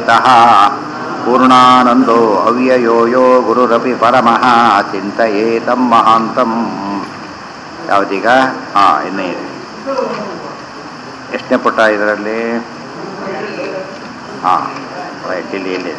ಅಚ್ಯುತಃ ಪೂರ್ಣಾನಂದೋ ಅವ್ಯಯೋ ಯೋ ಗುರುರಪಿ ಪರಮಃ ಚಿಂತಯೇತಂ ಮಹಾಂತಂ ಯಾವುದೀಗ ಹಾಂ ಇನ್ನೇ ಇದೆ ಎಷ್ಟನೇ ಪುಟ ಇದರಲ್ಲಿ ಹಾಂ ರೈಟ್ ಇಲ್ಲಿ ಇಲ್ಲಿ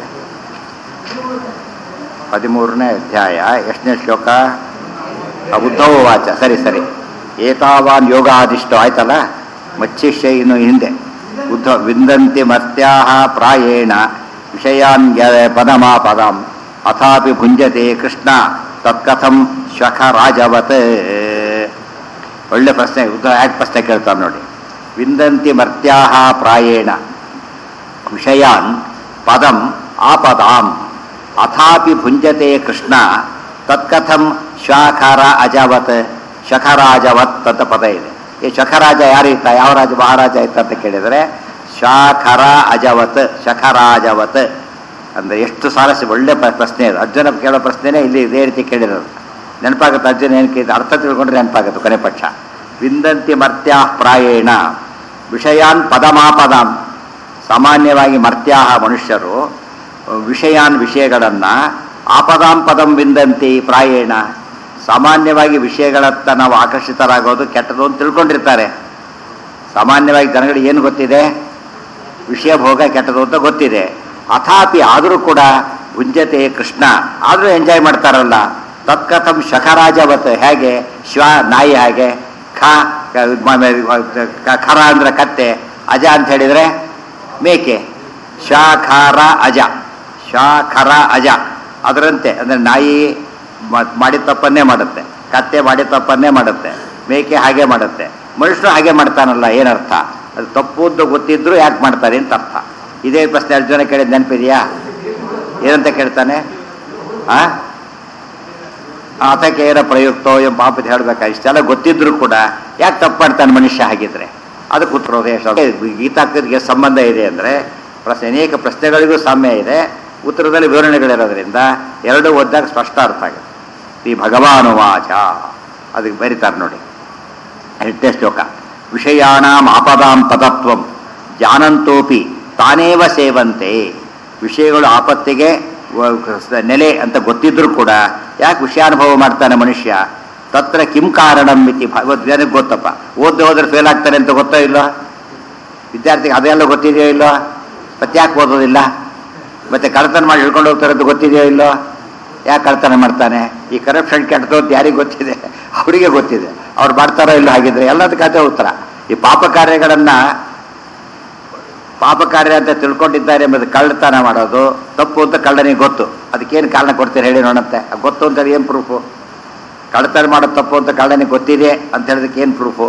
ಹದಿಮೂರನೇ ಅಧ್ಯಾಯ ಎಷ್ಟನೇ ಶ್ಲೋಕ ಆ, ಉದ್ಧವ ವಾಚ ಸರಿ ಸರಿ ಏತಾವಾನ್ ಯೋಗ ಆದಿಷ್ಟು ಆಯ್ತಲ್ಲ ಮಚ್ಚಿಷ್ಯ ಇನ್ನು ಹಿಂದೆ ಉದ್ಧವ ವಿಂದಂತಿ ಮರ್ತ್ಯಾಹ ಪ್ರಾಯೇಣ ವಿಷಯಾನ್ ಯ- ಪದಮಾ ಪದಂ ಅಥಾಪಿ ಭುಂಜತೆ ಕೃಷ್ಣ ತತ್ಕಥಂ ಶ್ವಖ ರಾಜವತ್ ಒಳ್ಳೆ ಪ್ರಶ್ನೆ ಉದ್ಧವ ಯಾಕೆ ಪ್ರಶ್ನೆ ಕೇಳ್ತಾರೆ ನೋಡಿ ವಿಂದಂತಿ ಮರ್ತ್ಯಾಹ ಪ್ರಾಯೇಣ ವಿಷಯಾನ್ ಪದಂ ಆಪದಾಂ ಅಥಾಪಿ ಭುಂಜತೆ ಕೃಷ್ಣ ತತ್ಕಥಂ ಶ್ವಾಖರ ಅಜವತ್ ಶಖರಾಜವತ್ ಅಂತ ಪದ ಇದೆ ಈ ಶಖರಾಜ ಯಾರು ಇತ್ತ ಯಾವ ರಾಜ ಮಹಾರಾಜ ಇತ್ತ ಅಂತ ಕೇಳಿದರೆ ಶಾಖರ ಅಜವತ್ ಶಖರಾಜವತ್ ಅಂದರೆ ಎಷ್ಟು ಸಾರಸಿ ಒಳ್ಳೆ ಪ್ರ- ಪ್ರಶ್ನೆ ಅದು ಅರ್ಜುನ ಕೇಳೋ ಪ್ರಶ್ನೆನೇ ಇಲ್ಲಿ ಇದೇ ರೀತಿ ಕೇಳಿರೋದು ನೆನಪಾಗುತ್ತೆ ಅರ್ಜುನ ಏನು ಕೇಳಿದ ಅರ್ಥ ತಿಳ್ಕೊಂಡ್ರೆ ನೆನಪಾಗುತ್ತೆ ಕೊನೆ ಪಕ್ಷ ವಿಂದಂತಿ ಮರ್ತ್ಯಾ ಪ್ರಾಯೇಣ ವಿಷಯಾನ್ ಪದಮಾಪದಾಂ ಸಾಮಾನ್ಯವಾಗಿ ಮರ್ತ್ಯಾಹ ಮನುಷ್ಯರು ವಿಷಯಾನ್ ವಿಷಯಗಳನ್ನು ಆಪದಾಂ ಪದಂ ವಿಂದಂತಿ ಪ್ರಾಯೇಣ ಸಾಮಾನ್ಯವಾಗಿ ವಿಷಯಗಳತ್ತ ನಾವು ಆಕರ್ಷಿತರಾಗೋದು ಕೆಟ್ಟದು ಅಂತ ತಿಳ್ಕೊಂಡಿರ್ತಾರೆ ಸಾಮಾನ್ಯವಾಗಿ ಜನಗಳಿಗೆ ಏನು ಗೊತ್ತಿದೆ ವಿಷಯ ಭೋಗ ಕೆಟ್ಟದು ಅಂತ ಗೊತ್ತಿದೆ ಅಥಾಪಿ ಆದರೂ ಕೂಡ ಭುಂಜತೆ ಕೃಷ್ಣ ಆದರೂ ಎಂಜಾಯ್ ಮಾಡ್ತಾರಲ್ಲ ತತ್ಕಥಂ ಶಖರಾಜವತ್ ಹೇಗೆ ಶ್ವ ನಾಯಿ ಹಾಗೆ ಖ ಕ- ಮ- ಮ- ಕ- ಖರ ಅಂದ್ರೆ ಕತ್ತೆ ಅಜ ಅಂತ ಹೇಳಿದರೆ ಮೇಕೆ ಶಾಖರ ಅಜ ಶಾಖರ ಅಜ ಅದರಂತೆ ಅಂದರೆ ನಾಯಿ ಮ- ಮಾಡಿದ ತಪ್ಪನ್ನೇ ಮಾಡುತ್ತೆ ಕತ್ತೆ ಮಾಡಿದ ತಪ್ಪನ್ನೇ ಮಾಡುತ್ತೆ ಮೇಕೆ ಹಾಗೆ ಮಾಡುತ್ತೆ ಮನುಷ್ಯರು ಹಾಗೆ ಮಾಡ್ತಾನಲ್ಲ ಏನರ್ಥ ಅದು ತಪ್ಪು ಅಂತ ಗೊತ್ತಿದ್ರು ಯಾಕೆ ಮಾಡ್ತಾರೆ ಅಂತ ಅರ್ಥ ಇದೇ ಪ್ರಶ್ನೆ ಅರ್ಜುನ ಕೇಳಿದ ನೆನಪಿದೆಯಾ ಏನಂತ ಕೇಳ್ತಾನೆ ಆ ಆತಕ್ಕೆ ಏನ ಪ್ರಯುಕ್ತೋ ಎಂಬ ಪಾಪದ ಹೇಳ್ಬೇಕಾ ಇಷ್ಟೆಲ್ಲ ಗೊತ್ತಿದ್ರು ಕೂಡ ಯಾಕೆ ತಪ್ಪು ಮಾಡ್ತಾನೆ ಮನುಷ್ಯ ಹಾಗಿದ್ರೆ ಅದಕ್ಕೆ ಉತ್ತರ ಗೀತಾಕ್ಕೆ ಸಂಬಂಧ ಇದೆ ಅಂದರೆ ಪ್ರಶ್ನೆ ಅನೇಕ ಪ್ರಶ್ನೆಗಳಿಗೂ ಸಾಮ್ಯ ಇದೆ ಉತ್ತರದಲ್ಲಿ ವಿವರಣೆಗಳಿರೋದ್ರಿಂದ ಎರಡೂ ಓದಿದಾಗ ಸ್ಪಷ್ಟ ಅರ್ಥ ಆಗುತ್ತೆ ಈ ಭಗವಾನುವಾಚ ಅದಕ್ಕೆ ಬರೀತಾರೆ ನೋಡಿ ಎಂಟನೇ ಶ್ಲೋಕ ವಿಷಯಾಣಾಂ ಆಪದಾಂ ಪದತ್ವಂ ಜಾನಂತೋಪಿ ತಾನೇವ ಸೇವಂತೆ ವಿಷಯಗಳು ಆಪತ್ತಿಗೆ ವ- ಸ- ನೆಲೆ ಅಂತ ಗೊತ್ತಿದ್ರು ಕೂಡ ಯಾಕೆ ವಿಷಯಾನುಭವ ಮಾಡ್ತಾನೆ ಮನುಷ್ಯ ತತ್ರ ಕಿಂ ಕಾರಣಂ ಮಿತಿ ಜನಕ್ಕೆ ಗೊತ್ತಪ್ಪ ಓದ್ದೆ ಹೋದ್ರೆ ಫೇಲ್ ಆಗ್ತಾನೆ ಅಂತ ಗೊತ್ತೋ ಇಲ್ಲೋ ವಿದ್ಯಾರ್ಥಿಗೆ ಅದೆಲ್ಲ ಗೊತ್ತಿದೆಯೋ ಇಲ್ಲೋ ಮತ್ತೆ ಯಾಕೆ ಓದೋದಿಲ್ಲ ಮತ್ತೆ ಕಳ್ತನ ಮಾಡಿ ಹಿಡ್ಕೊಂಡು ಹೋಗ್ತಾರೆ ಅಂತ ಗೊತ್ತಿದೆಯೋ ಇಲ್ಲೋ ಯಾಕೆ ಕಳ್ತನ ಮಾಡ್ತಾನೆ ಈ ಕರಪ್ಷನ್ ಕೆಟ್ಟದ್ದು ಅಂತ ಯಾರಿಗೆ ಗೊತ್ತಿದೆ ಅವರಿಗೆ ಗೊತ್ತಿದೆ ಅವ್ರು ಮಾಡ್ತಾರೋ ಇಲ್ಲ ಹಾಗಿದ್ರೆ ಎಲ್ಲದಕ್ಕೆ ಅದೇ ಉತ್ತರ ಈ ಪಾಪ ಕಾರ್ಯಗಳನ್ನು ಪಾಪ ಕಾರ್ಯ ಅಂತ ತಿಳ್ಕೊಂಡಿದ್ದಾರೆ ಎಂಬುದು ಕಳ್ಳತನ ಮಾಡೋದು ತಪ್ಪು ಅಂತ ಕಳ್ಳನಿಗೆ ಗೊತ್ತು ಅದಕ್ಕೇನು ಕಾರಣ ಕೊಡ್ತೀರಿ ಹೇಳಿ ನೋಡಂತೆ ಅದು ಗೊತ್ತು ಅಂತ ಏನು ಪ್ರೂಫು ಕಳ್ಳತನ ಮಾಡೋದು ತಪ್ಪು ಅಂತ ಕಳ್ಳನಿಗೆ ಗೊತ್ತಿದೆ ಅಂತ ಹೇಳಿದಕ್ಕೆ ಏನು ಪ್ರೂಫು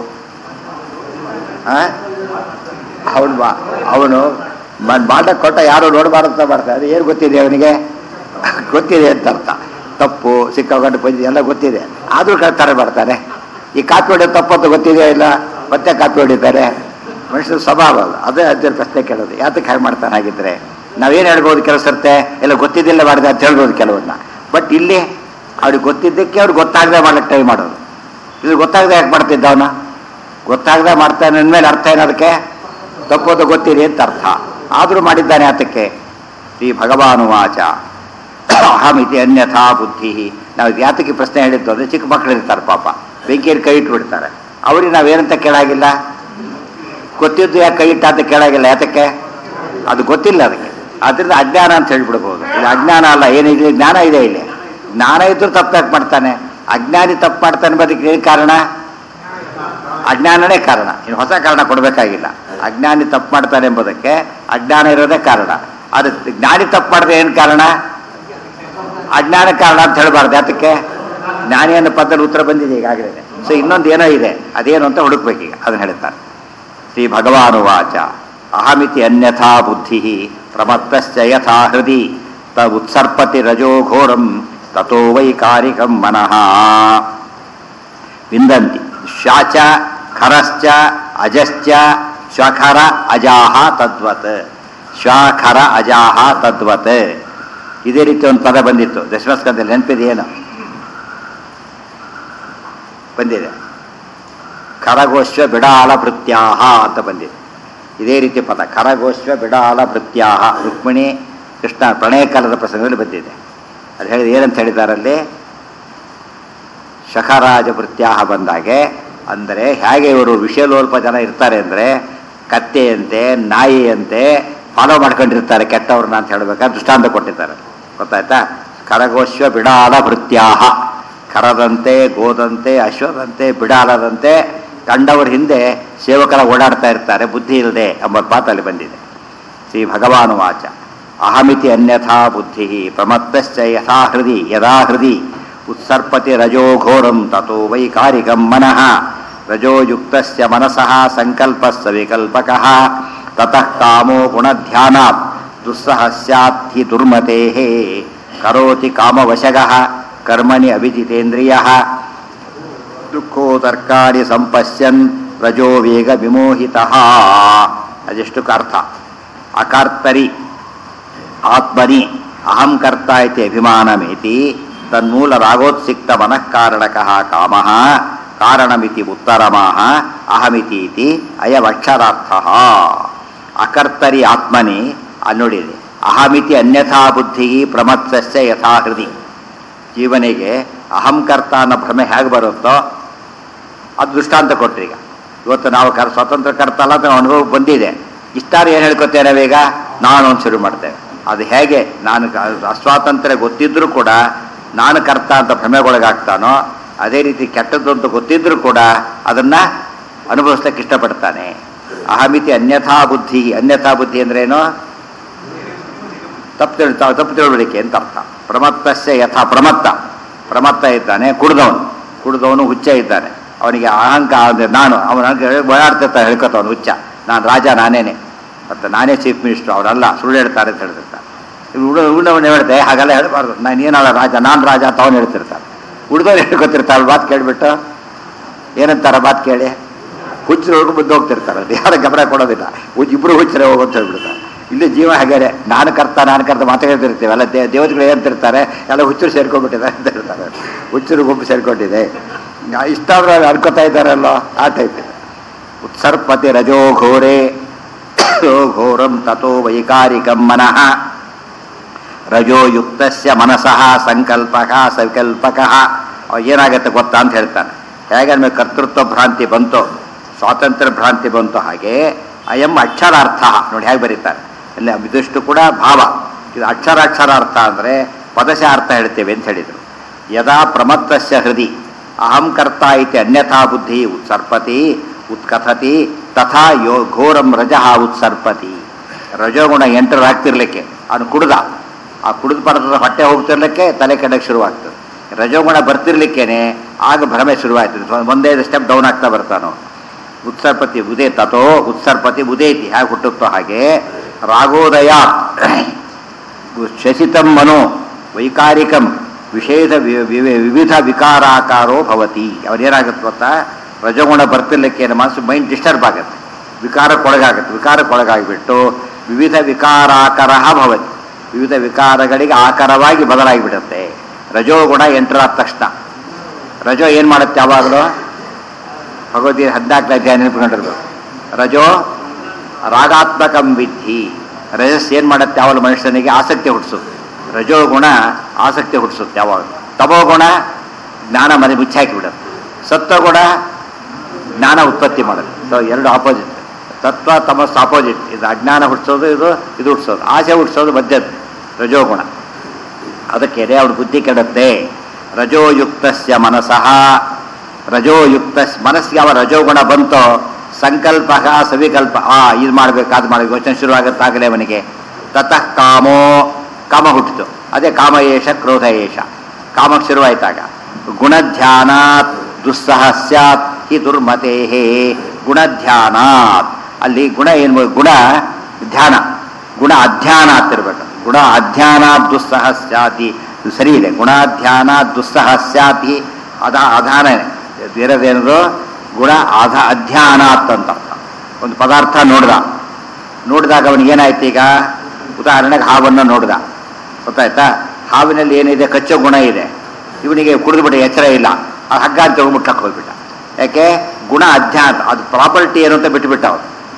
ಅವನು ಬಾ ಅವನು ಮಾಡಕ್ಕೆ ಕೊಟ್ಟ ಯಾರು ನೋಡಬಾರ್ದು ಅಂತ ಮಾಡ್ತಾರೆ ಅದು ಏನು ಗೊತ್ತಿದೆ ಅವನಿಗೆ ಗೊತ್ತಿದೆ ಅಂತ ಅರ್ಥ ತಪ್ಪು ಸಿಕ್ಕಾಕೊಂಡು ಬಂದಿದೆ ಎಲ್ಲ ಗೊತ್ತಿದೆ ಆದರೂ ಕಳ್ತಾರ ಮಾಡ್ತಾನೆ ಈ ಕಾಪಿ ಹೊಡೆಯೋದು ತಪ್ಪು ಅಂತ ಗೊತ್ತಿದೆಯೋ ಇಲ್ಲ ಮತ್ತೆ ಕಾಪಿ ಹೊಡಿತಾರೆ ಮನುಷ್ಯನ ಸ್ವಭಾವ ಅದು ಅದೇ ಅದೇ ಪ್ರಶ್ನೆ ಕೇಳೋದು ಯಾತಕ್ಕೆ ಹಾಗೆ ಮಾಡ್ತಾನೆ ಹಾಗಿದ್ರೆ ನಾವೇನು ಹೇಳ್ಬೋದು ಕೆಲಸ ಇರುತ್ತೆ ಎಲ್ಲ ಗೊತ್ತಿದ್ದಿಲ್ಲ ಮಾಡಿದೆ ಅಂತ ಹೇಳ್ಬೋದು ಕೆಲವನ್ನ ಬಟ್ ಇಲ್ಲಿ ಅವ್ರಿಗೆ ಗೊತ್ತಿದ್ದಕ್ಕೆ ಅವ್ರಿಗೆ ಗೊತ್ತಾಗದೆ ಮಾಡ್ಲಿಕ್ಕೆ ಟ್ರೈ ಮಾಡೋದು ಇದು ಗೊತ್ತಾಗದೆ ಯಾಕೆ ಮಾಡ್ತಿದ್ದ ಅವನ ಗೊತ್ತಾಗದೆ ಮಾಡ್ತಾನೆ ಅಂದಮೇಲೆ ಅರ್ಥ ಏನದಕ್ಕೆ ತಪ್ಪೋದು ಗೊತ್ತಿದೆ ಅಂತ ಅರ್ಥ ಆದರೂ ಮಾಡಿದ್ದಾನೆ ಆತಕ್ಕೆ ಶ್ರೀ ಭಗವಾನುವಾಚ ಅಹಮಿತಿ ಅನ್ಯಥಾ ಬುದ್ಧಿ ನಾವು ಇದು ಯಾತಕ್ಕೆ ಪ್ರಶ್ನೆ ಹೇಳಿದ್ದು ಅಂದರೆ ಚಿಕ್ಕ ಮಕ್ಕಳು ಇರ್ತಾರೆ ಪಾಪ ಬೆಂಕಿಯಲ್ಲಿ ಕೈ ಇಟ್ಬಿಡ್ತಾರೆ ಅವ್ರಿಗೆ ನಾವೇನಂತ ಕೇಳಾಗಿಲ್ಲ ಗೊತ್ತಿದ್ದು ಯಾಕೆ ಕೈ ಇಟ್ಟ ಅಂತ ಕೇಳಾಗಿಲ್ಲ ಯಾತಕ್ಕೆ ಅದು ಗೊತ್ತಿಲ್ಲ ಅದಕ್ಕೆ ಅದರಿಂದ ಅಜ್ಞಾನ ಅಂತ ಹೇಳ್ಬಿಡ್ಬೋದು ಇದು ಅಜ್ಞಾನ ಅಲ್ಲ ಏನಿದೆ ಜ್ಞಾನ ಇದೆ ಇಲ್ಲಿ ಜ್ಞಾನ ಇದ್ರೂ ತಪ್ಪು ಯಾಕೆ ಮಾಡ್ತಾನೆ ಅಜ್ಞಾನಿ ತಪ್ಪು ಮಾಡ್ತಾನೆ ಬದಕ್ಕೆ ಏನು ಕಾರಣ ಅಜ್ಞಾನನೇ ಕಾರಣ ಇನ್ನು ಹೊಸ ಕಾರಣ ಕೊಡಬೇಕಾಗಿಲ್ಲ ಅಜ್ಞಾನಿ ತಪ್ಪು ಮಾಡ್ತಾನೆ ಎಂಬುದಕ್ಕೆ ಅಜ್ಞಾನ ಇರೋದೇ ಕಾರಣ ಅದು ಜ್ಞಾನಿ ತಪ್ಪು ಮಾಡಿದ್ರೆ ಏನು ಕಾರಣ ಅಜ್ಞಾನ ಕಾರಣ ಅಂತ ಹೇಳಬಾರ್ದು ಯಾತಕ್ಕೆ ಜ್ಞಾನಿ ಅನ್ನೋ ಪದದಲ್ಲಿ ಉತ್ತರ ಬಂದಿದೆ ಈಗಾಗಲೇ ಸೊ ಇನ್ನೊಂದು ಏನೋ ಇದೆ ಅದೇನು ಅಂತ ಹುಡುಕ್ಬೇಕೀಗ ಅದನ್ನ ಹೇಳ್ತಾರೆ ಶ್ರೀ ಭಗವಾನುವಾಚ ಅಹಮಿತಿ ಅನ್ಯಥಾ ಬುದ್ಧಿ ಪ್ರಮತ್ತಶ್ಚ ಯಥಾ ಹೃದಿ ತ ಉತ್ಸರ್ಪತಿ ರಜೋ ಘೋರಂ ತಥೋ ವೈಕಾರಿಕಂ ಮನಃ ವಿಂದಂತಿ ಶಾಚ ಖರಶ್ಚ ಅಜಶ್ಚ ಶ್ವಖರ ಅಜಾಹ ತದ್ವತ್ ಶ್ವಖರ ಅಜಾಹ ತದ್ವತ್ ಇದೇ ರೀತಿ ಒಂದು ಪದ ಬಂದಿತ್ತು ದಶಮಸ್ಕಂದಲ್ಲಿ ನೆನಪಿದೆ ಏನು ಬಂದಿದೆ ಖರಗೋಶ್ವ ಬಿಡಾಳ ಭೃತ್ಯಾಹ ಅಂತ ಬಂದಿದೆ ಇದೇ ರೀತಿ ಪದ ಖರಗೋಶ್ವ ಬಿಡಾಲ ಭೃತ್ಯಾಹ ರುಕ್ಮಿಣಿ ಕೃಷ್ಣ ಪ್ರಣಯ ಕಾಲದ ಪ್ರಸಂಗದಲ್ಲಿ ಬಂದಿದೆ ಅದು ಹೇಳಿದ ಏನಂತ ಹೇಳಿದಾರಲ್ಲಿ ಶಖರಾಜ ಭೃತ್ಯಾಹ ಬಂದಾಗೆ ಅಂದರೆ ಹೇಗೆ ಇವರು ವಿಷಯಲೋಲ್ಪ ಜನ ಇರ್ತಾರೆ ಅಂದರೆ ಕತ್ತೆಯಂತೆ ನಾಯಿಯಂತೆ ಫಾಲೋ ಮಾಡ್ಕೊಂಡಿರ್ತಾರೆ ಕೆಟ್ಟವ್ರನ್ನ ಅಂತ ಹೇಳ್ಬೇಕಾದ್ರೆ ದೃಷ್ಟಾಂತ ಕೊಟ್ಟಿದ್ದಾರೆ ಗೊತ್ತಾಯ್ತಾ ಖರಗೋಶ್ವ ಬಿಡಾಲ ಭೃತ್ಯಾಹ ಖರದಂತೆ ಗೋದಂತೆ ಅಶ್ವದಂತೆ ಬಿಡಾಲದಂತೆ ಕಂಡವರ ಹಿಂದೆ ಸೇವಕರ ಓಡಾಡ್ತಾ ಇರ್ತಾರೆ ಬುದ್ಧಿ ಇಲ್ಲದೆ ಎಂಬ ಮಾತಲ್ಲಿ ಬಂದಿದೆ ಶ್ರೀ ಭಗವಾನು ವಾಚ ಅಹಮಿತಿ ಅನ್ಯಥಾ ಬುದ್ಧಿ ಪ್ರಮತ್ತಶ್ಚ ಯಥಾ ಹೃದಿ ಯದಾ ಹೃದಿ ಉತ್ಸರ್ಪತಿ ರಜೋ ಘೋರಂ ತಥೋ ವೈಕಾರಿಕಂ ಮನಃ ರಜೋಯುಕ್ತಸ್ಯ ಮನಸಃ ಸಂಕಲ್ಪಸ್ಸ ವಿಕಲ್ಪಕಃ ತತಃ ಕಾಮೋ ಗುಣಧ್ಯಾನಾತ್ ದುಸ್ಸಹ ಸ್ಯಾತ್ ಹಿ ದುರ್ಮತೇಃ ಕರೋತಿ ಕಾಮವಶಗಃ ಕರ್ಮಣಿ ಅಭಿಜಿತೇಂದ್ರಿಯಃ ದುಃಖೋ ತರ್ಕಾರಿ ಸಂಪಶ್ಯನ್ ರಜೋ ವೇಗ ವಿಮೋಹಿತಃ ಅದೆಷ್ಟು ಅರ್ಥ ಅಕರ್ತರಿ ಆತ್ಮನಿ ಅಹಂ ಕರ್ತ ಇತಿ ಅಭಿಮಾನಮೇತಿ ತನ್ಮೂಲ ರಾಗೋತ್ಸಿಕ್ತ ಮನಃಕಾರಣಕಃ ಕಾಮಃ ಕಾರಣಮಿತಿ ಉತ್ತರಮಾಹ ಅಹಮಿತಿ ಇತಿ ಅಯವಕ್ಷರಾರ್ಥ ಅಕರ್ತರಿ ಆತ್ಮನಿ ಅಲ್ಲಿ ನೋಡಿದೆ ಅಹಮಿತಿ ಅನ್ಯಥಾ ಬುದ್ಧಿ ಪ್ರಮತ್ಸಸ್ಯ ಯಥಾ ಹೃದಿ ಜೀವನಿಗೆ ಅಹಂಕರ್ತ ಅನ್ನೋ ಭ್ರಮೆ ಹೇಗೆ ಬರುತ್ತೋ ಅದು ದೃಷ್ಟಾಂತ ಕೊಟ್ರಿ ಈಗ ಇವತ್ತು ನಾವು ಕರ್ ಸ್ವತಂತ್ರ ಕರ್ತ ಅಲ್ಲ ಅಂತ ಅನುಭವ ಬಂದಿದೆ ಇಷ್ಟಾರು ಏನು ಹೇಳ್ಕೊತೇವೆ ನಾವೀಗ ನಾನು ಒಂದು ಶುರು ಮಾಡ್ತೇವೆ ಅದು ಹೇಗೆ ನಾನು ಕ- ಅಸ್ವಾತಂತ್ರ್ಯ ಗೊತ್ತಿದ್ರೂ ಕೂಡ ನಾನು ಕರ್ತ ಅಂತ ಭ್ರಮೆಗೊಳಗಾಗ್ತಾನೋ ಅದೇ ರೀತಿ ಕೆಟ್ಟದ್ದು ಅಂತ ಗೊತ್ತಿದ್ರೂ ಕೂಡ ಅದನ್ನ ಅನುಭವಿಸ್ಲಿಕ್ಕೆ ಇಷ್ಟಪಡ್ತಾನೆ ಅಹಮಿತಿ ಅನ್ಯಥಾ ಬುದ್ಧಿ ಅನ್ಯಥಾ ಬುದ್ಧಿ ಅಂದ್ರೇನು ತಪ್ಪು ತಿಳ್ ತಪ್ಪು ತಿಳುವಳಿಕೆ ಅಂತ ಅರ್ಥ ಪ್ರಮತ್ತಸ್ಯ ಯಥಾ ಪ್ರಮತ್ತ ಪ್ರಮತ್ತ ಇದ್ದಾನೆ ಕುಡ್ದವನು ಕುಡ್ದವನು ಹುಚ್ಚ ಇದ್ದಾನೆ ಅವನಿಗೆ ಅಹಂಕಾರ ಅಂದ್ರೆ ನಾನು ಅವನ ಓಡಾಡ್ತಿರ್ತಾನೆ ಹೇಳ್ಕೊತವನು ಹುಚ್ಚ ನಾನು ರಾಜ ನಾನೇನೆ ಮತ್ತು ನಾನೇ ಚೀಫ್ ಮಿನಿಸ್ಟರ್ ಅವರಲ್ಲ ಸುಳ್ಳು ಹೇಳ್ತಾರೆ ಅಂತ ಹೇಳ್ತಿರ್ತಾನೆ ಉಡ ಉಡವನು ಹೇಳ್ದೆ ಹಾಗೆಲ್ಲ ಹೇಳ್ಬಾರ್ದು ನಾನು ಏನಲ್ಲ ರಾಜ ನಾನು ರಾಜ ಅಂತ ಅವನು ಹೇಳ್ತಿರ್ತಾನೆ ಉಡ್ದವ್ರು ಹೇಳ್ಕೊತಿರ್ತಾಳೆ ಮಾತು ಕೇಳಿಬಿಟ್ಟು ಏನಂತಾರ ಮಾತು ಕೇಳಿ ಹುಚ್ಚರು ಹೊಡ್ಕೊಂಡು ಬಂದು ಹೋಗ್ತಿರ್ತಾರೆ ಅದು ಯಾರು ಗಮನ ಕೊಡೋದಿಲ್ಲ ಹುಚ್ಚ ಇಬ್ರು ಹುಚ್ಚರೇ ಹೋಗೋಂತ ಹೇಳ್ಬಿಡ್ತಾರೆ ಇಲ್ಲಿ ಜೀವ ಹಾಗೇನೆ ನಾನು ಕರ್ತ ನಾನು ಕರ್ತ ಮಾತಾಡ್ತಿರ್ತೀವಿ ಎಲ್ಲ ದೇ ದೇವತೆಗಳು ಹೇಳ್ತಿರ್ತಾರೆ ಎಲ್ಲ ಹುಚ್ಚರು ಸೇರ್ಕೊಂಡ್ಬಿಟ್ಟಿದ್ದಾರೆ ಅಂತ ಹೇಳ್ತಾರೆ ಹುಚ್ಚರು ಗುಂಪು ಸೇರ್ಕೊಂಡಿದೆ ಇಷ್ಟಾದ್ರೂ ಅನ್ಕೋತಾ ಇದ್ದಾರಲ್ಲೋ ಆ ಟೈಪ್ ಇದೆ ಉತ್ಸರ್ಪತಿ ರಜೋ ಘೋರೆ ಘೋರಂ ತಥೋ ವೈಕಾರಿಕಂ ಮನಃ ರಜೋಯುಕ್ತಸ್ಯ ಮನಸಃ ಸಂಕಲ್ಪಕ ಸಂಕಲ್ಪಕ ಏನಾಗತ್ತೆ ಗೊತ್ತಾ ಅಂತ ಹೇಳ್ತಾನೆ ಹೇಗೆ ನಮಗೆ ಕರ್ತೃತ್ವ ಭ್ರಾಂತಿ ಬಂತು ಸ್ವಾತಂತ್ರ್ಯ ಭ್ರಾಂತಿ ಬಂತು ಹಾಗೆ ಅಯಂ ಅಕ್ಷರಾರ್ಥ ನೋಡಿ ಹೇಗೆ ಬರೀತಾರೆ ಅಲ್ಲಿ ಇದಿಷ್ಟು ಕೂಡ ಭಾವ ಇದು ಅಕ್ಷರ ಅಕ್ಷರಾರ್ಥ ಅಂದರೆ ಪದಶ ಅರ್ಥ ಹೇಳ್ತೇವೆ ಅಂತ ಹೇಳಿದರು ಯದಾ ಪ್ರಮತ್ತಸ್ಯ ಹೃದಿ ಅಹಂ ಕರ್ತ ಇತಿ ಅನ್ಯಥಾ ಬುದ್ಧಿ ಉತ್ಸರ್ಪತಿ ಉತ್ಕಥತಿ ತಥಾ ಯೋ ಘೋರಂ ರಜಃ ಉತ್ಸರ್ಪತಿ ರಜೋಗುಣ ಎಂಟರ್ ಆಗ್ತಿರ್ಲಿಕ್ಕೆ ಅವನು ಕುಡ್ದ ಆ ಕುಡಿದ ಪದಾರ್ಥದ ಹೊಟ್ಟೆ ಹೋಗ್ತಿರ್ಲಿಕ್ಕೆ ತಲೆ ಕೆಡಕ್ಕೆ ಶುರುವಾಗ್ತದೆ ರಜೋಗುಣ ಬರ್ತಿರ್ಲಿಕ್ಕೇನೆ ಆಗ ಭ್ರಮೆ ಶುರುವಾಯ್ತದೆ ಒಂದೇ ಸ್ಟೆಪ್ ಡೌನ್ ಆಗ್ತಾ ಬರ್ತಾನೋ ಉತ್ಸರ್ಪತಿ ಉದೇ ತಥೋ ಉತ್ಸರ್ಪತಿ ಉದೇತಿ ಹೇಗೆ ಹುಟ್ಟುತ್ತೋ ಹಾಗೆ ರಾಗೋದಯ ಶಶಿತಂ ಮನೋ ವೈಕಾರಿಕಂ ವಿಶೇಷ ವಿ- ವಿ- ವಿವಿಧ ವಿಕಾರಾಕಾರೋ ಭವತಿ ಅವನೇನಾಗುತ್ತೆ ಗೊತ್ತಾ ರಜಗುಣ ಬರ್ತಿರ್ಲಿಕ್ಕೆ ಮನಸ್ಸು ಮೈಂಡ್ ಡಿಸ್ಟರ್ಬ್ ಆಗುತ್ತೆ ವಿಕಾರಕ್ಕೊಳಗಾಗುತ್ತೆ ವಿಕಾರಕ್ಕೊಳಗಾಗಿಬಿಟ್ಟು ವಿವಿಧ ವಿಕಾರಾಕರ ಭವತಿ ವಿವಿಧ ವಿಕಾರಗಳಿಗೆ ಆಕಾರವಾಗಿ ಬದಲಾಗಿಬಿಡುತ್ತೆ ರಜೋಗುಣ ಎಂಟರ್ ಆದ ತಕ್ಷಣ ರಜೋ ಏನು ಮಾಡುತ್ತೆ ಯಾವಾಗಲೂ ಭಗವದ್ಗೀತೆ ಹದಿನಾಲ್ಕನೇ ಅಧ್ಯಾಯ ನೆನಪಿಕೊಂಡಿರ್ಬೇಕು ರಜೋ ರಾಗಾತ್ಮಕಂ ವಿಧಿ ರಜಸ್ ಏನು ಮಾಡುತ್ತೆ ಯಾವಾಗ ಮನುಷ್ಯನಿಗೆ ಆಸಕ್ತಿ ಹುಟ್ಟಿಸುತ್ತೆ ರಜೋಗುಣ ಆಸಕ್ತಿ ಹುಟ್ಟಿಸುತ್ತೆ ಯಾವಾಗ ತಮೋಗುಣ ಜ್ಞಾನ ಮನೆ ಮುಚ್ಚಾಕಿ ಬಿಡುತ್ತೆ ಸತ್ವಗುಣ ಜ್ಞಾನ ಉತ್ಪತ್ತಿ ಮಾಡುತ್ತೆ ಸೊ ಎರಡು ಆಪೋಸಿಟ್ ತತ್ವ ತಮಸ್ ಆಪೋಸಿಟ್ ಇದು ಅಜ್ಞಾನ ಹುಟ್ಟಿಸೋದು ಇದು ಇದು ಹುಟ್ಟಿಸೋದು ಆಸೆ ಹುಟ್ಟಿಸೋದು ಮಧ್ಯದ ರಜೋಗುಣ ಅದಕ್ಕೆ ಅವನ ಬುದ್ಧಿ ಕೆಡುತ್ತೆ ರಜೋಯುಕ್ತಸ್ಯ ಮನಸಃ ರಜೋಯುಕ್ತ ಮನಸ್ಸಿಗೆ ಯಾವ ರಜೋಗುಣ ಬಂತೋ ಸಂಕಲ್ಪ ಸವಿಕಲ್ಪ ಆ ಇದು ಮಾಡ್ಬೇಕು ಅದು ಮಾಡ್ಬೇಕು ಯೋಚನೆ ಶುರುವಾಗುತ್ತಾಗಲೇ ಅವನಿಗೆ ತತಃ ಕಾಮೋ ಕಾಮ ಹುಟ್ಟಿತು ಅದೇ ಕಾಮ ಏಷ ಕ್ರೋಧ ಏಷ ಕಾಮಕ್ಕೆ ಶುರುವಾಯ್ತಾಗ ಗುಣಧ್ಯಾನಾತ್ ದುಸ್ಸಹ ಸ್ಯಾತ್ ಹಿ ದುರ್ಮತೆ ಗುಣಧ್ಯಾನಾತ್ ಅಲ್ಲಿ ಗುಣ ಏನು ಗುಣ ಧ್ಯಾನ ಗುಣ ಅಧ್ಯಾನ ಅಂತಿರ್ಬೇಕು ಗುಣ ಅಧ್ಯಾನ ದುಸ್ಸಹ ಸ್ಯಾತಿ ಇದು ಸರಿ ಇದೆ ಗುಣಾಧ್ಯಾನ ದುಸ್ಸಹ ಸ್ಯಾತಿ ಅದ ಅಧಾನ ಬೇರೆದೇನದು ಗುಣ ಅಧ ಅಧ್ಯಾನಾತ್ ಅಂತ ಅರ್ಥ ಒಂದು ಪದಾರ್ಥ ನೋಡ್ದ ನೋಡಿದಾಗ ಅವನಿಗೆ ಏನಾಯ್ತು ಈಗ ಉದಾಹರಣೆಗೆ ಹಾವನ್ನು ನೋಡ್ದ ಗೊತ್ತಾಯ್ತಾ ಹಾವಿನಲ್ಲಿ ಏನಿದೆ ಕಚ್ಚೋ ಗುಣ ಇದೆ ಇವನಿಗೆ ಕುಡಿದ್ಬಿಟ್ಟು ಎಚ್ಚರ ಇಲ್ಲ ಆ ಹಗ್ಗ ಅಂತ ಮುಟ್ಟಕ್ಕೆ ಹೋಗ್ಬಿಟ್ಟ ಯಾಕೆ ಗುಣ ಅಧ್ಯಾನ ಅದು ಪ್ರಾಪರ್ಟಿ ಏನು ಅಂತ ಬಿಟ್ಟುಬಿಟ್ಟ ಅವನು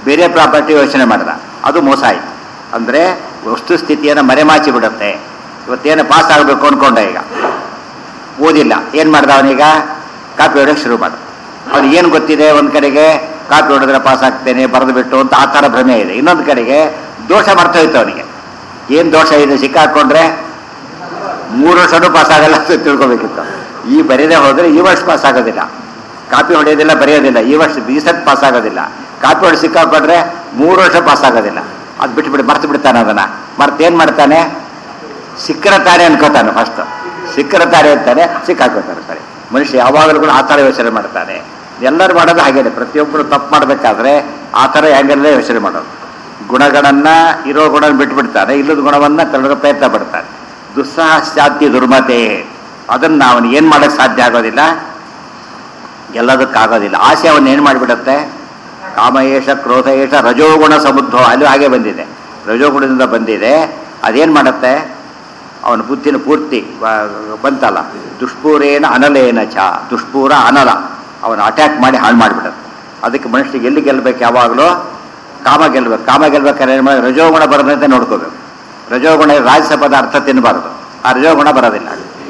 ಬೇರೆ ಪ್ರಾಪರ್ಟಿ ಯೋಚನೆ ಮಾಡ್ದ ಅದು ಮೋಸ ಆಯ್ತು ಅಂದರೆ ವಸ್ತು ಸ್ಥಿತಿಯನ್ನು ಮರೆಮಾಚಿ ಬಿಡುತ್ತೆ ಇವತ್ತೇನು ಪಾಸ್ ಆಗಬೇಕು ಅನ್ಕೊಂಡ ಈಗ ಓದಿಲ್ಲ ಏನು ಮಾಡ್ದ ಅವನೀಗ ಕಾಪಿ ಹೊಡೋಕೆ ಶುರು ಮಾಡ ಅವ್ನಿಗೆ ಏನು ಗೊತ್ತಿದೆ ಒಂದು ಕಡೆಗೆ ಕಾಪಿ ಹೊಡೆದ್ರೆ ಪಾಸ್ ಆಗ್ತೇನೆ ಬರೆದು ಬಿಟ್ಟು ಅಂತ ಆ ಥರ ಭ್ರಮೆ ಇದೆ ಇನ್ನೊಂದು ಕಡೆಗೆ ದೋಷ ಮರ್ತೋಯ್ತು ಅವನಿಗೆ ಏನು ದೋಷ ಇದೆ ಸಿಕ್ಕಾಕೊಂಡ್ರೆ ಮೂರು ವರ್ಷನೂ ಪಾಸ್ ಆಗಲ್ಲ ಅಂತ ತಿಳ್ಕೊಬೇಕಿತ್ತು ಈ ಬರೆಯದೇ ಹೋದ್ರೆ ಈ ವರ್ಷ ಪಾಸ್ ಆಗೋದಿಲ್ಲ ಕಾಪಿ ಹೊಡೆಯೋದಿಲ್ಲ ಬರೆಯೋದಿಲ್ಲ ಈ ವರ್ಷ ಈ ಸತ್ ಪಾಸ್ ಆಗೋದಿಲ್ಲ ಕಾಪಿ ಹೊಡೆ ಸಿಕ್ಕಾಕೊಂಡ್ರೆ ಮೂರು ವರ್ಷ ಪಾಸ್ ಆಗೋದಿಲ್ಲ ಅದು ಬಿಟ್ಬಿಟ್ಟು ಮರ್ತು ಬಿಡ್ತಾನೆ ಅದನ್ನ ಮರ್ತು ಏನು ಮಾಡ್ತಾನೆ ಸಿಕ್ಕರ ತಾನೆ ಅನ್ಕೋತಾನೆ ಫಸ್ಟ್ ಸಿಕ್ಕರ ತಾನೆ ಅಂತಾನೆ ಸಿಕ್ಕಾಕೋತಾನೆ ಸರಿ ಮನುಷ್ಯ ಯಾವಾಗಲೂ ಕೂಡ ಆ ಥರ ಯೋಚನೆ ಮಾಡ್ತಾನೆ ಎಲ್ಲರೂ ಮಾಡೋದು ಹಾಗೇನೆ ಪ್ರತಿಯೊಬ್ಬರು ತಪ್ಪು ಮಾಡಬೇಕಾದ್ರೆ ಆ ಥರ ಹ್ಯಾಂಗಲ್ಲೇ ಯೋಚನೆ ಮಾಡೋದು ಗುಣಗಳನ್ನ ಇರೋ ಗುಣ ಬಿಟ್ಬಿಡ್ತಾನೆ ಇಲ್ಲದ ಗುಣವನ್ನ ತಳ್ಳೋ ಪ್ರಯತ್ನ ಪಡ್ತಾನೆ ದುಸ್ಸಾಹಸ್ಯಾತಿ ದುರ್ಮತೆ ಅದನ್ನ ಅವನು ಏನು ಮಾಡಕ್ ಸಾಧ್ಯ ಆಗೋದಿಲ್ಲ ಎಲ್ಲದಕ್ಕಾಗೋದಿಲ್ಲ ಆಸೆ ಅವನ್ನ ಏನು ಮಾಡಿಬಿಡುತ್ತೆ ಕಾಮಯೇಷ ಕ್ರೋಧಯೇಷ ರಜೋಗುಣ ಸಮುದ್ಧ ಅಲ್ಲೂ ಹಾಗೆ ಬಂದಿದೆ ರಜೋಗುಣದಿಂದ ಬಂದಿದೆ ಅದೇನು ಮಾಡುತ್ತೆ ಅವನ ಬುದ್ಧಿನ ಪೂರ್ತಿ ಬ- ಬಂತಲ್ಲ ದುಷ್ಪೂರೇನ ಅನಲೇನ ಚ ದುಷ್ಪೂರ ಅನಲ ಅವನ ಅಟ್ಯಾಕ್ ಮಾಡಿ ಹಾಳು ಮಾಡಿಬಿಡುತ್ತೆ ಅದಕ್ಕೆ ಮನುಷ್ಯನಿಗೆ ಎಲ್ಲಿ ಗೆಲ್ಲಬೇಕು ಯಾವಾಗಲೂ ಕಾಮ ಗೆಲ್ಬೇಕು ಕಾಮ ಗೆಲ್ಬೇಕಾದ್ರೆ ಏನು ಮಾಡಿ ರಜೋಗುಣ ಬರದಂತೆ ನೋಡ್ಕೋಬೇಕು ರಜೋಗುಣ ರಾಜಸ ಪದಾರ್ಥ ತಿನ್ನಬಾರದು ಆ ರಜೋಗುಣ ಬರೋದಿಲ್ಲ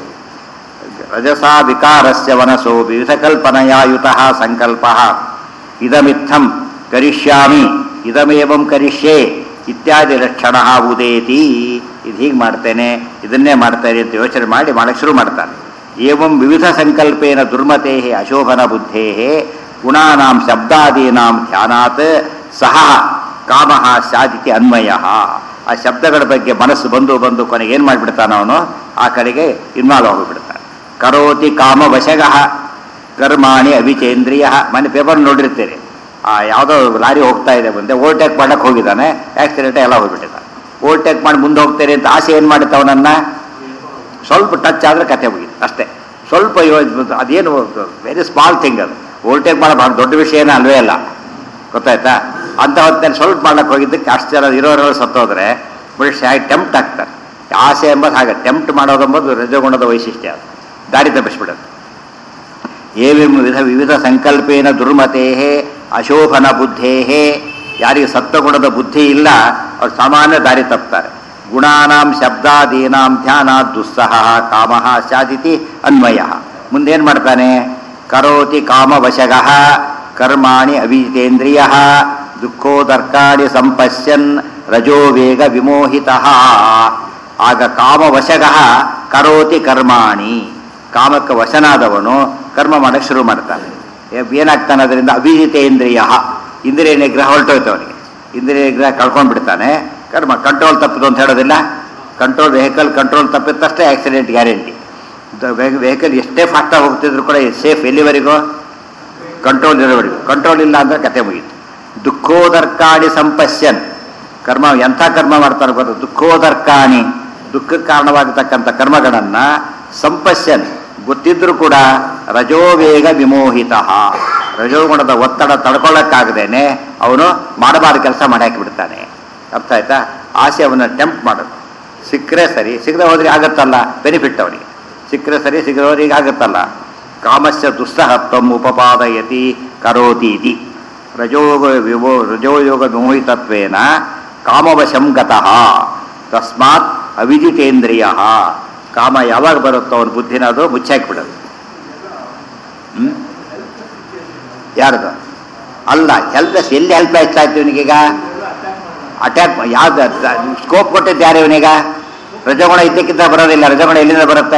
ರಜಸಾ ವಿಕಾರಸ್ಯ ವನಸೋ ವಿವಿಧ ಕಲ್ಪನೆಯಾಯುತ ಸಂಕಲ್ಪ ಇದಮಿತ್ತಂ ಕರಿಷ್ಯಾಮಿ ಇದಮೇವಂ ಕರಿಷ್ಯೆ ಇತ್ಯಾದಿ ಲಕ್ಷಣ ಉದೇತಿ ಇದು ಹೀಗೆ ಮಾಡ್ತೇನೆ ಇದನ್ನೇ ಮಾಡ್ತೇನೆ ಅಂತ ಯೋಚನೆ ಮಾಡಿ ಮಾಡಕ್ಕೆ ಶುರು ಮಾಡ್ತಾನೆ ಏವಂ ವಿವಿಧ ಸಂಕಲ್ಪೇನ ದುರ್ಮತೆ ಅಶೋಭನ ಬುದ್ಧೇ ಗುಣಾನಾಂ ಶಬ್ದಾದೀನಾಂ ಧ್ಯಾನಾತ್ ಸಹ ಕಾಮ ಸ್ಯಾದಿತಿ ಅನ್ವಯ ಆ ಶಬ್ದಗಳ ಬಗ್ಗೆ ಮನಸ್ಸು ಬಂದು ಬಂದು ಕೊನೆಗೆ ಏನು ಮಾಡಿಬಿಡ್ತಾನೆ ಅವನು ಆ ಕಡೆಗೆ ಇನ್ವಾಲ್ವ್ ಆಗಿಬಿಡ್ತಾನೆ ಕರೋತಿ ಕಾಮ ವಶಗಃ ಕರ್ಮಾಣಿ ಅವಿಚೇಂದ್ರಿಯ ಮನೆ ಪೇಪರ್ ನೋಡಿರ್ತೀರಿ ಆ ಯಾವುದೋ ಲಾರಿ ಹೋಗ್ತಾ ಇದೆ ಮುಂದೆ ಓವರ್ಟೇಕ್ ಮಾಡಕ್ಕೆ ಹೋಗಿದ್ದಾನೆ ಆಕ್ಸಿಡೆಂಟ್ ಎಲ್ಲ ಹೋಗ್ಬಿಟ್ಟಿದ್ದಾನೆ ಓವರ್ಟೇಕ್ ಮಾಡಿ ಮುಂದೆ ಹೋಗ್ತೇನೆ ಅಂತ ಆಸೆ ಏನು ಮಾಡುತ್ತೆ ಅವನನ್ನ ಸ್ವಲ್ಪ ಟಚ್ ಆದರೆ ಕತೆ ಮುಗೀತು ಅಷ್ಟೇ ಸ್ವಲ್ಪ ಇವ- ಅದೇನು ವೆರಿ ಸ್ಮಾಲ್ ಥಿಂಗ್ ಅದು ಓವರ್ಟೇಕ್ ಮಾಡೋ ಭಾಳ ದೊಡ್ಡ ವಿಷಯನೇ ಅಲ್ವೇ ಅಲ್ಲ ಗೊತ್ತಾಯ್ತಾ ಅಂತ ಹೊತ್ತಲ್ಲಿ ಸ್ವಲ್ಪ ಮಾಡ್ಲಿಕ್ಕೆ ಹೋಗಿದ್ದಕ್ಕೆ ಅಷ್ಟು ಜನ ಇರೋರೆಲ್ಲ ಸತ್ತೋದ್ರೆ ಮನುಷ್ಯ ಹಾಗೆ ಟೆಂಪ್ಟ್ ಆಗ್ತಾರೆ ಆಸೆ ಎಂಬುದು ಹಾಗೆ ಟೆಂಪ್ಟ್ ಮಾಡೋದೆಂಬುದು ರಜಗುಣದ ವೈಶಿಷ್ಟ್ಯ ಅದು ದಾರಿ ತಪ್ಪಿಸ್ಬಿಡುತ್ತೆ ಏವಿಂ ವಿಧ ವಿವಿಧ ಸಂಕಲ್ಪೇನ ದುರ್ಮತೆ ಅಶೋಭನ ಬುದ್ಧೇ ಯಾರಿಗೆ ಸತ್ವಗುಣದ ಬುದ್ಧಿ ಇಲ್ಲ ಅವ್ರು ಸಾಮಾನ್ಯ ದಾರಿ ತಪ್ತಾರೆ ಗುಣಾನಾಂ ಶಬ್ದಾದೀನಾಂ ಧ್ಯಾನ ದುಸ್ಸಹ ಕಾಮ ಸ್ಯಾದಿತಿ ಅನ್ವಯ ಮುಂದೇನು ಮಾಡ್ತಾನೆ ಕರೋತಿ ಕಾಮವಶಗಃ ಕರ್ಮಾಣಿ ಅವಿಜಿತೇಂದ್ರಿಯ ದುಃಖೋದರ್ಕಾಣಿ ಸಂಪಶ್ಯನ್ ರಜೋ ವೇಗ ವಿಮೋಹಿತ ಆಗ ಕಾಮವಶಗಃ ಕರೋತಿ ಕರ್ಮಾಣಿ ಕಾಮಕ್ಕೆ ವಶನಾದವನು ಕರ್ಮ ಮಾಡಕ್ಕೆ ಶುರು ಮಾಡ್ತಾನೆ ಏ- ಏನಾಗ್ತಾನೆ ಅದರಿಂದ ಅಭಿಜಿತೇಂದ್ರಿಯ ಇಂದ್ರಿಯ ನಿಗ್ರಹ ಹೊರಟೋಯ್ತು ಅವನಿಗೆ ಇಂದ್ರಿಯ ನಿಗ್ರಹ ಕಳ್ಕೊಂಡು ಬಿಡ್ತಾನೆ ಕರ್ಮ ಕಂಟ್ರೋಲ್ ತಪ್ಪಿತು ಅಂತ ಹೇಳೋದಿಲ್ಲ ಕಂಟ್ರೋಲ್ ವೆಹಿಕಲ್ ಕಂಟ್ರೋಲ್ ತಪ್ಪಿತ್ತಷ್ಟೇ ಆಕ್ಸಿಡೆಂಟ್ ಗ್ಯಾರಂಟಿ ವೆಹಿಕಲ್ ಎಷ್ಟೇ ಫಾಸ್ಟಾಗಿ ಹೋಗ್ತಿದ್ರು ಕೂಡ ಸೇಫ್ ಎಲ್ಲಿವರೆಗೂ ಕಂಟ್ರೋಲ್ ಇರೋವರೆಗೂ ಕಂಟ್ರೋಲ್ ಇಲ್ಲ ಅಂದ್ರೆ ಕತೆ ಮುಗೀತು ದುಃಖೋದರ್ಕಾಣಿ ಸಂಪಶ್ಯನ್ ಕರ್ಮ ಎಂಥ ಕರ್ಮ ಮಾಡ್ತಾರೆ ಗೊತ್ತಾ ದುಃಖೋದರ್ಕಾಣಿ ದುಃಖಕ್ಕೆ ಕಾರಣವಾಗತಕ್ಕಂಥ ಕರ್ಮಗಳನ್ನ ಸಂಪಶ್ಯನ್ ಗೊತ್ತಿದ್ರೂ ಕೂಡ ರಜೋವೇಗ ವಿಮೋಹಿತ ರಜೋಗುಣದ ಒತ್ತಡ ತಡ್ಕೊಳ್ಳೋಕ್ಕಾಗದೇನೆ ಅವನು ಮಾಡಬಾರ್ದ ಕೆಲಸ ಮಾಡಾಕಿ ಬಿಡ್ತಾನೆ ಅರ್ಥ ಆಯ್ತಾ ಆಸೆ ಅವನ್ನ ಟೆಂಪ್ಟ್ ಮಾಡೋದು ಸಿಕ್ಕರೆ ಸರಿ ಸಿಗದೆ ಹೋದ್ರೆ ಆಗತ್ತಲ್ಲ ಬೆನಿಫಿಟ್ ಅವನಿಗೆ ಸಿಕ್ಕರೆ ಸರಿ ಸಿಗದೆ ಹೋದ್ರೆ ಈಗ ಆಗತ್ತಲ್ಲ ಕಾಮಸ್ಯ ದುಸ್ಸಹತ್ವಂ ಉಪಪಾದಯತಿ ಕರೋತೀತಿ ರಜೋಗ ವಿಮೋ ರಜೋಯೋಗ ವಿಮೋಹಿತತ್ವೇನ ಕಾಮವಶಂ ಗತಃ ತಸ್ಮಾತ್ ಅವಿಜಿತೇಂದ್ರಿಯ ಕಾಮ ಯಾವಾಗ ಬರುತ್ತೋ ಅವನ ಬುದ್ಧಿನ ಅದು ಮುಚ್ಚಾಕ್ಬಿಡೋದು ಹ್ಮ್ ಯಾರ್ದು ಅಲ್ಲ ಹೆಲ್ಪ್ಲೆಸ್ ಎಲ್ಲಿ ಹೆಲ್ಪ್ ಆಯ್ತಾ ಇತ್ತು ಇವನಿಗೀಗ ಅಟ್ಯಾಕ್ ಯಾವ್ದು ಸ್ಕೋಪ್ ಕೊಟ್ಟಿದ್ದು ಯಾರು ಇವನೀಗ ರಜಗುಣ ಇದ್ದಕ್ಕಿಂತ ಬರೋದಿಲ್ಲ ರಜಗುಣ ಎಲ್ಲಿಂದ ಬರುತ್ತೆ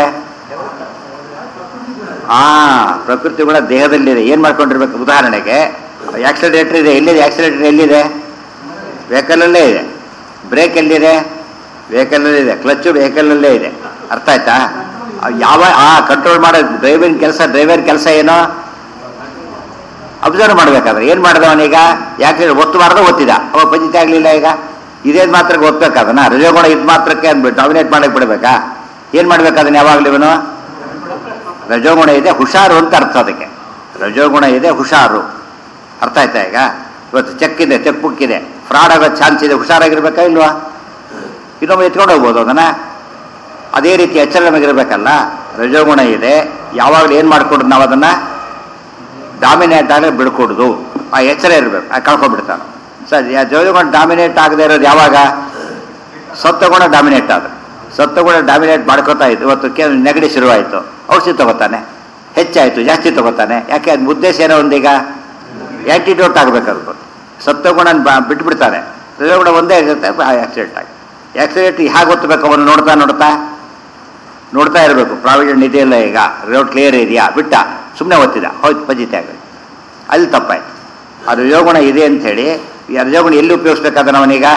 ಆ ಪ್ರಕೃತಿ ಗುಣ ದೇಹದಲ್ಲಿದೆ ಏನ್ ಮಾಡ್ಕೊಂಡಿರ್ಬೇಕು ಉದಾಹರಣೆಗೆ ಆಕ್ಸಿಲೇಟರ್ ಇದೆ ಎಲ್ಲಿದೆ ಆಕ್ಸಿಲೇಟರ್ ಎಲ್ಲಿದೆ ವೆಹಿಕಲಲ್ಲೇ ಇದೆ ಬ್ರೇಕ್ ಎಲ್ಲಿದೆ ವೆಹಿಕಲಲ್ಲೇ ಇದೆ ಕ್ಲಚ್ ವೆಹಿಕಲಲ್ಲೇ ಇದೆ ಅರ್ಥ ಆಯ್ತಾ ಅವ್ ಯಾವ ಆ ಕಂಟ್ರೋಲ್ ಮಾಡೋ ಡ್ರೈವಿಂಗ್ ಕೆಲಸ ಡ್ರೈವರ್ ಕೆಲಸ ಏನೋ ಅಬ್ಸರ್ವ್ ಮಾಡ್ಬೇಕಾದ್ರೆ ಏನ್ ಮಾಡಿದವನೀಗ ಯಾಕೆ ಒತ್ತು ಮಾಡ್ದೆ ಒತ್ತಿದ ಅವ ಪಂಚಿತ ಆಗ್ಲಿಲ್ಲ ಈಗ ಇದೇದ್ ಮಾತ್ರಕ್ಕೆ ಒತ್ತಬೇಕಾದನ ರಜೋಗುಣ ಇದ್ ಮಾತ್ರಕ್ಕೆ ಅಂದ್ಬಿಟ್ಟು ಡಾಮಿನೇಟ್ ಮಾಡಕ್ ಬಿಡ್ಬೇಕಾ ಏನ್ ಮಾಡ್ಬೇಕು ಅದನ್ನ ಯಾವಾಗ್ಲೂ ಇವನು ರಜೋಗುಣ ಇದೆ ಹುಷಾರು ಅಂತ ಅರ್ಥ ಅದಕ್ಕೆ ರಜೋಗುಣ ಇದೆ ಹುಷಾರು ಅರ್ಥ ಆಯ್ತಾ ಈಗ ಇವತ್ತು ಚೆಕ್ ಇದೆ ಚೆಕ್ ಬುಕ್ ಇದೆ ಫ್ರಾಡ್ ಆಗೋ ಚಾನ್ಸ್ ಇದೆ ಹುಷಾರಾಗಿರ್ಬೇಕಾ ಇಲ್ವಾ ಇನ್ನೊಮ್ಮೆ ಎತ್ಕೊಂಡು ಹೋಗ್ಬೋದು ಅದನ್ನ ಅದೇ ರೀತಿ ಎಚ್ಚರ ನಮಗಿರ್ಬೇಕಲ್ಲ ರಜೋಗುಣ ಇದೆ ಯಾವಾಗಲೂ ಏನು ಮಾಡ್ಕೊಡ್ದು ನಾವು ಅದನ್ನ ಡಾಮಿನೇಟ್ ಆಗಿ ಬಿಡ್ಕೊಡುದು ಆ ಎಚ್ಚರ ಇರಬೇಕು ಆ ಕಳ್ಕೊಂಡ್ಬಿಡ್ತಾನೆ ಸರ್ ರಜೋಗುಣ ಡಾಮಿನೇಟ್ ಆಗದೆ ಇರೋದು ಯಾವಾಗ ಸತ್ವಗುಣ ಡಾಮಿನೇಟ್ ಆದ ಸತ್ವಗುಣ ಡಾಮಿನೇಟ್ ಮಾಡ್ಕೋತಾ ಇತ್ತು ಇವತ್ತು ಕೆ ನೆಗಡಿ ಶುರುವಾಯಿತು ಔಷಧಿ ತಗೋತಾನೆ ಹೆಚ್ಚಾಯಿತು ಜಾಸ್ತಿ ತಗೋತಾನೆ ಯಾಕೆ ಅದು ಉದ್ದೇಶ ಏನೋ ಒಂದೀಗ ಆ್ಯಂಟಿಡೋಟ್ ಆಗಬೇಕು ಸತ್ವಗುಣ ಬಿಟ್ಬಿಡ್ತಾನೆ ರಜೋಗುಣ ಒಂದೇ ಇರುತ್ತೆ ಆಕ್ಸಿಡೆಂಟ್ ಆಗಿ ಆಕ್ಸಿಡೆಂಟ್ ಹೇಗೆ ಗೊತ್ತಬೇಕು ಅವನು ನೋಡ್ತಾ ನೋಡ್ತಾ ನೋಡ್ತಾ ಇರಬೇಕು ಪ್ರಾವಿಡೆಂಟ್ ಇದೆಯಲ್ಲ ಈಗ ರೋಡ್ ಕ್ಲಿಯರ್ ಇದೆಯಾ ಬಿಟ್ಟ ಸುಮ್ಮನೆ ಒತ್ತಿದ ಹೋಯ್ತು ಪಜಿತೆ ಆಗ ಅಲ್ಲಿ ತಪ್ಪಾಯ್ತು ಅದು ರಜೋಗುಣ ಇದೆ ಅಂಥೇಳಿ ಈ ರಜೋಗುಣ ಎಲ್ಲಿ ಉಪಯೋಗಿಸ್ಬೇಕಾದ್ರೆ ಅವನೀಗ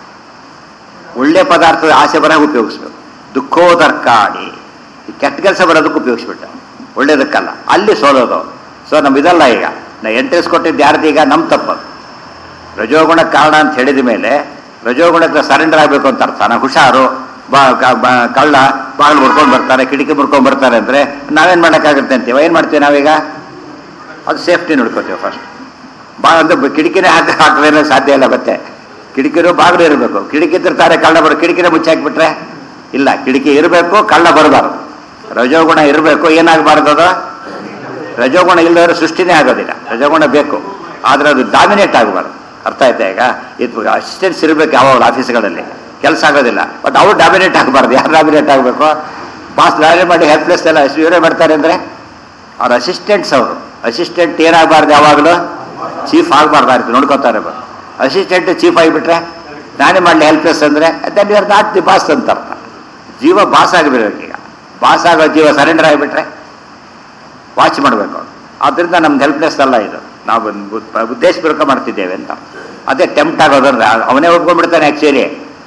ಒಳ್ಳೆ ಪದಾರ್ಥದ ಆಸೆ ಬರಾಗ ಉಪಯೋಗಿಸ್ಬೇಕು ದುಃಖೋದರ್ಕಾಡಿ ಈ ಕೆಟ್ಟ ಕೆಲಸ ಬರೋದಕ್ಕೆ ಉಪಯೋಗಿಸ್ಬಿಟ್ಟ ಒಳ್ಳೇದಕ್ಕಲ್ಲ ಅಲ್ಲಿ ಸೋಲೋದು ಸೊ ನಮ್ಮ ಇದಲ್ಲ ಈಗ ನಾ ಎಂಟ್ರೆನ್ಸ್ ಕೊಟ್ಟಿದ್ದು ಯಾರ್ದು ಈಗ ನಮ್ಮ ತಪ್ಪದು ರಜೋಗುಣ ಕಾರಣ ಅಂತ ಹೇಳಿದ ಮೇಲೆ ರಜೋಗುಣಕ್ಕೆ ಸರೆಂಡರ್ ಆಗಬೇಕು ಅಂತ ಅರ್ಥ ನಾವು ಹುಷಾರು ಬಾ ಕ- ಬಾ- ಕಳ್ಳ ಬಾಗಿಲು ಮುರ್ಕೊಂಡು ಬರ್ತಾರೆ ಕಿಟಕಿ ಮುರ್ಕೊಂಡು ಬರ್ತಾರೆ ಅಂದರೆ ನಾವೇನು ಮಾಡೋಕ್ಕಾಗುತ್ತೆ ಅಂತೀವಿ ಏನು ಮಾಡ್ತೀವಿ ನಾವೀಗ ಅದು ಸೇಫ್ಟಿ ನೋಡ್ಕೋತೀವಿ ಫಸ್ಟ್ ಬಾ ಅಂದ್ರೆ ಕಿಟಕಿನೇ ಹಾಕಿ ಹಾಕದೇನೋ ಸಾಧ್ಯ ಇಲ್ಲ ಮತ್ತೆ ಕಿಟಕಿನೂ ಬಾಗಿಲು ಇರಬೇಕು ಕಿಟಕಿ ಇದ್ದಿರ್ತಾರೆ ಕಳ್ಳ ಬರೋ ಕಿಟಕಿನೇ ಮುಚ್ಚಾಕ್ಬಿಟ್ರೆ ಇಲ್ಲ ಕಿಟಕಿ ಇರಬೇಕು ಕಳ್ಳ ಬರಬಾರ್ದು ರಜೋಗುಣ ಇರಬೇಕು ಏನಾಗಬಾರ್ದು ಅದು ರಜೋಗುಣ ಇಲ್ಲದವರು ಸೃಷ್ಟಿನೇ ಆಗೋದಿಲ್ಲ ರಜೋಗುಣ ಬೇಕು ಆದರೆ ಅದು ಡಾಮಿನೇಟ್ ಆಗಬಾರ್ದು ಅರ್ಥ ಆಯ್ತಾ ಈಗ ಇದು ಅಸಿಸ್ಟೆಂಟ್ಸ್ ಇರಬೇಕು ಯಾವಾಗ ಆಫೀಸ್ಗಳಲ್ಲಿ ಕೆಲಸ ಆಗೋದಿಲ್ಲ ಬಟ್ ಅವ್ರು ಡಾಮಿನೇಟ್ ಆಗಬಾರ್ದು ಯಾರು ಡಾಮಿನೇಟ್ ಆಗಬೇಕು ಬಾಸ್ ಲಾರಿ ಮಾಡಿ ಹೆಲ್ಪ್ಲೆಸ್ ಎಲ್ಲ ಇವರೇ ಮಾಡ್ತಾರೆ ಅಂದರೆ ಅವ್ರ ಅಸಿಸ್ಟೆಂಟ್ಸ್ ಅವರು ಅಸಿಸ್ಟೆಂಟ್ ಏನಾಗಬಾರ್ದು ಯಾವಾಗಲೂ ಚೀಫ್ ಆಗಬಾರ್ದಾಯ್ತು ನೋಡ್ಕೊತಾರೆ ಅಸಿಸ್ಟೆಂಟ್ ಚೀಫ್ ಆಗಿಬಿಟ್ರೆ ನಾನೇ ಮಾಡಲಿ ಹೆಲ್ಪ್ಲೆಸ್ ಅಂದರೆ that you are not the boss ಅಂತ ಅರ್ಥ ಜೀವ ಬಾಸ್ ಆಗಿರ್ಬೇಕು ಈಗ ಬಾಸ್ ಆಗೋ ಜೀವ ಸರೆಂಡರ್ ಆಗಿಬಿಟ್ರೆ ವಾಚ್ ಮಾಡಬೇಕು ಆದ್ದರಿಂದ ನಮ್ದು ಹೆಲ್ಪ್ಲೆಸ್ ಅಲ್ಲ ಇದು ನಾವು ಒಂದು ಉದ್- ಉದ್ದೇಶಪೂರ್ವಕ ಮಾಡ್ತಿದ್ದೇವೆ ಅಂತ ಅದೇ ಟೆಂಪ್ಟ್ ಆಗೋದಂದ್ರೆ ಅವನೇ ಒಪ್ಕೊಂಡ್ಬಿಡ್ತಾನೆ ಆ್ಯಕ್ಚುಲಿ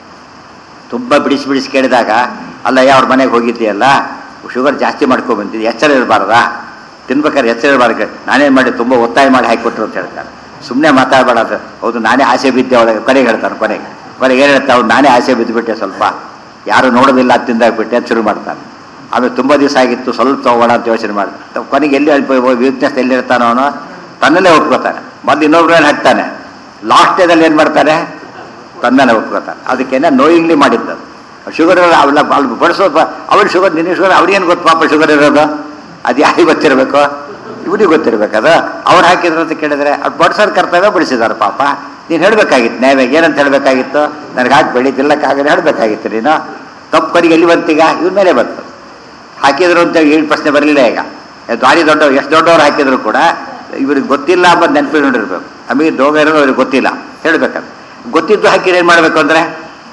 ತುಂಬ ಬಿಡಿಸಿ ಬಿಡಿಸಿ ಕೇಳಿದಾಗ ಅಲ್ಲ ಅವ್ರ ಮನೆಗೆ ಹೋಗಿದ್ದೀಯಲ್ಲ ಶುಗರ್ ಜಾಸ್ತಿ ಮಾಡ್ಕೊ ಬಂದಿದ್ದು ಎಚ್ಚರ ಇರಬಾರ್ದಾ ತಿನ್ಬೇಕಾದ್ರೆ ಎಚ್ಚರ ಇರಬಾರ್ದು ನಾನೇನು ಮಾಡಿ ತುಂಬ ಒತ್ತಾಯ ಮಾಡಿ ಹಾಕಿಕೊಟ್ರು ಅಂತ ಹೇಳ್ತಾರೆ ಸುಮ್ಮನೆ ಮಾತಾಡಬೇಡ ಅದು ಹೌದು ನಾನೇ ಆಸೆ ಬಿದ್ದೆ ಒಳಗೆ ಕೊನೆಗೆ ಹೇಳ್ತಾನೆ ಕೊನೆಗೆ ಕೊನೆಗೆ ಏನು ಹೇಳ್ತಾ ಅವ್ನು ನಾನೇ ಆಸೆ ಬಿದ್ದುಬಿಟ್ಟೆ ಸ್ವಲ್ಪ ಯಾರು ನೋಡೋದಿಲ್ಲ ಅಂತ ತಿಂದಾಗ್ಬಿಟ್ಟೆ ಅಂತ ಶುರು ಮಾಡ್ತಾನೆ ಆಮೇಲೆ ತುಂಬ ದಿವಸ ಆಗಿತ್ತು ಸ್ವಲ್ಪ ತಗೋಣ ಅಂತ ಯೋಚನೆ ಮಾಡ್ತಾನೆ ಕೊನೆಗೆ ಎಲ್ಲಿ ವೀಕ್ನೆಸ್ ಎಲ್ಲಿ ಇರ್ತಾನೋ ಅವನು ತನ್ನಲ್ಲೇ ಒಪ್ಕೋತಾನೆ ಮೊದಲು ಇನ್ನೊಬ್ರ ಮೇಲೆ ಹಾಕ್ತಾನೆ ಲಾಸ್ಟ್ ಡೇದಲ್ಲಿ ಏನು ಮಾಡ್ತಾನೆ ತನ್ನಲ್ಲೇ ಒಪ್ಕೋತಾನೆ ಅದಕ್ಕೇನೆ ನೋಯಿಂಗ್ಲಿ ಮಾಡಿದ್ದು ಶುಗರ್ ಅವಳ ಅಲ್ಲಿ ಬಡಿಸೋ ಅವಳು ಶುಗರ್ ನಿನ್ನ ಶುಗರ್ ಅವ್ರಿಗೇನು ಗೊತ್ತು ಪಾಪ ಶುಗರ್ ಇರೋದು ಅದು ಯಾರಿಗೆ ಗೊತ್ತಿರಬೇಕು ಇವನಿಗೆ ಗೊತ್ತಿರ್ಬೇಕು ಅದು ಅವ್ರು ಹಾಕಿದ್ರು ಅಂತ ಕೇಳಿದ್ರೆ ಅವ್ರು ಬಡಿಸೋದು ಕರ್ತವ್ಯ ಬಡಿಸಿದಾರೆ ಪಾಪ ನೀನು ಹೇಳಬೇಕಾಗಿತ್ತು ನ್ಯಾಯವಾಗಿ ಏನಂತ ಹೇಳಬೇಕಾಗಿತ್ತು ನನಗೆ ಹಾಕಿ ಬೆಳಿ ತಿನ್ನಕ್ಕಾಗದೆ ಹೇಳಬೇಕಾಗಿತ್ತು ನೀನು ತಪ್ಪು ಕರಿಗೆ ಎಲ್ಲಿ ಬಂತೀಗ ಇವ್ರ ಮೇಲೆ ಬಂತು ಹಾಕಿದ್ರು ಅಂತ ಏನು ಪ್ರಶ್ನೆ ಬರಲಿಲ್ಲ ಈಗ ದಾರಿ ದೊಡ್ಡ ಎಷ್ಟು ದೊಡ್ಡವ್ರು ಹಾಕಿದ್ರು ಕೂಡ ಇವ್ರಿಗೆ ಗೊತ್ತಿಲ್ಲ ಅಂಬದು ನೆನಪಿಕೊಂಡಿರ್ಬೇಕು ನಮಗೆ ರೋಗ ಇರೋದು ಅವ್ರಿಗೆ ಗೊತ್ತಿಲ್ಲ ಹೇಳ್ಬೇಕಂದ್ರೆ ಗೊತ್ತಿದ್ದು ಹಾಕಿದ್ರೆ ಏನು ಮಾಡಬೇಕು ಅಂದರೆ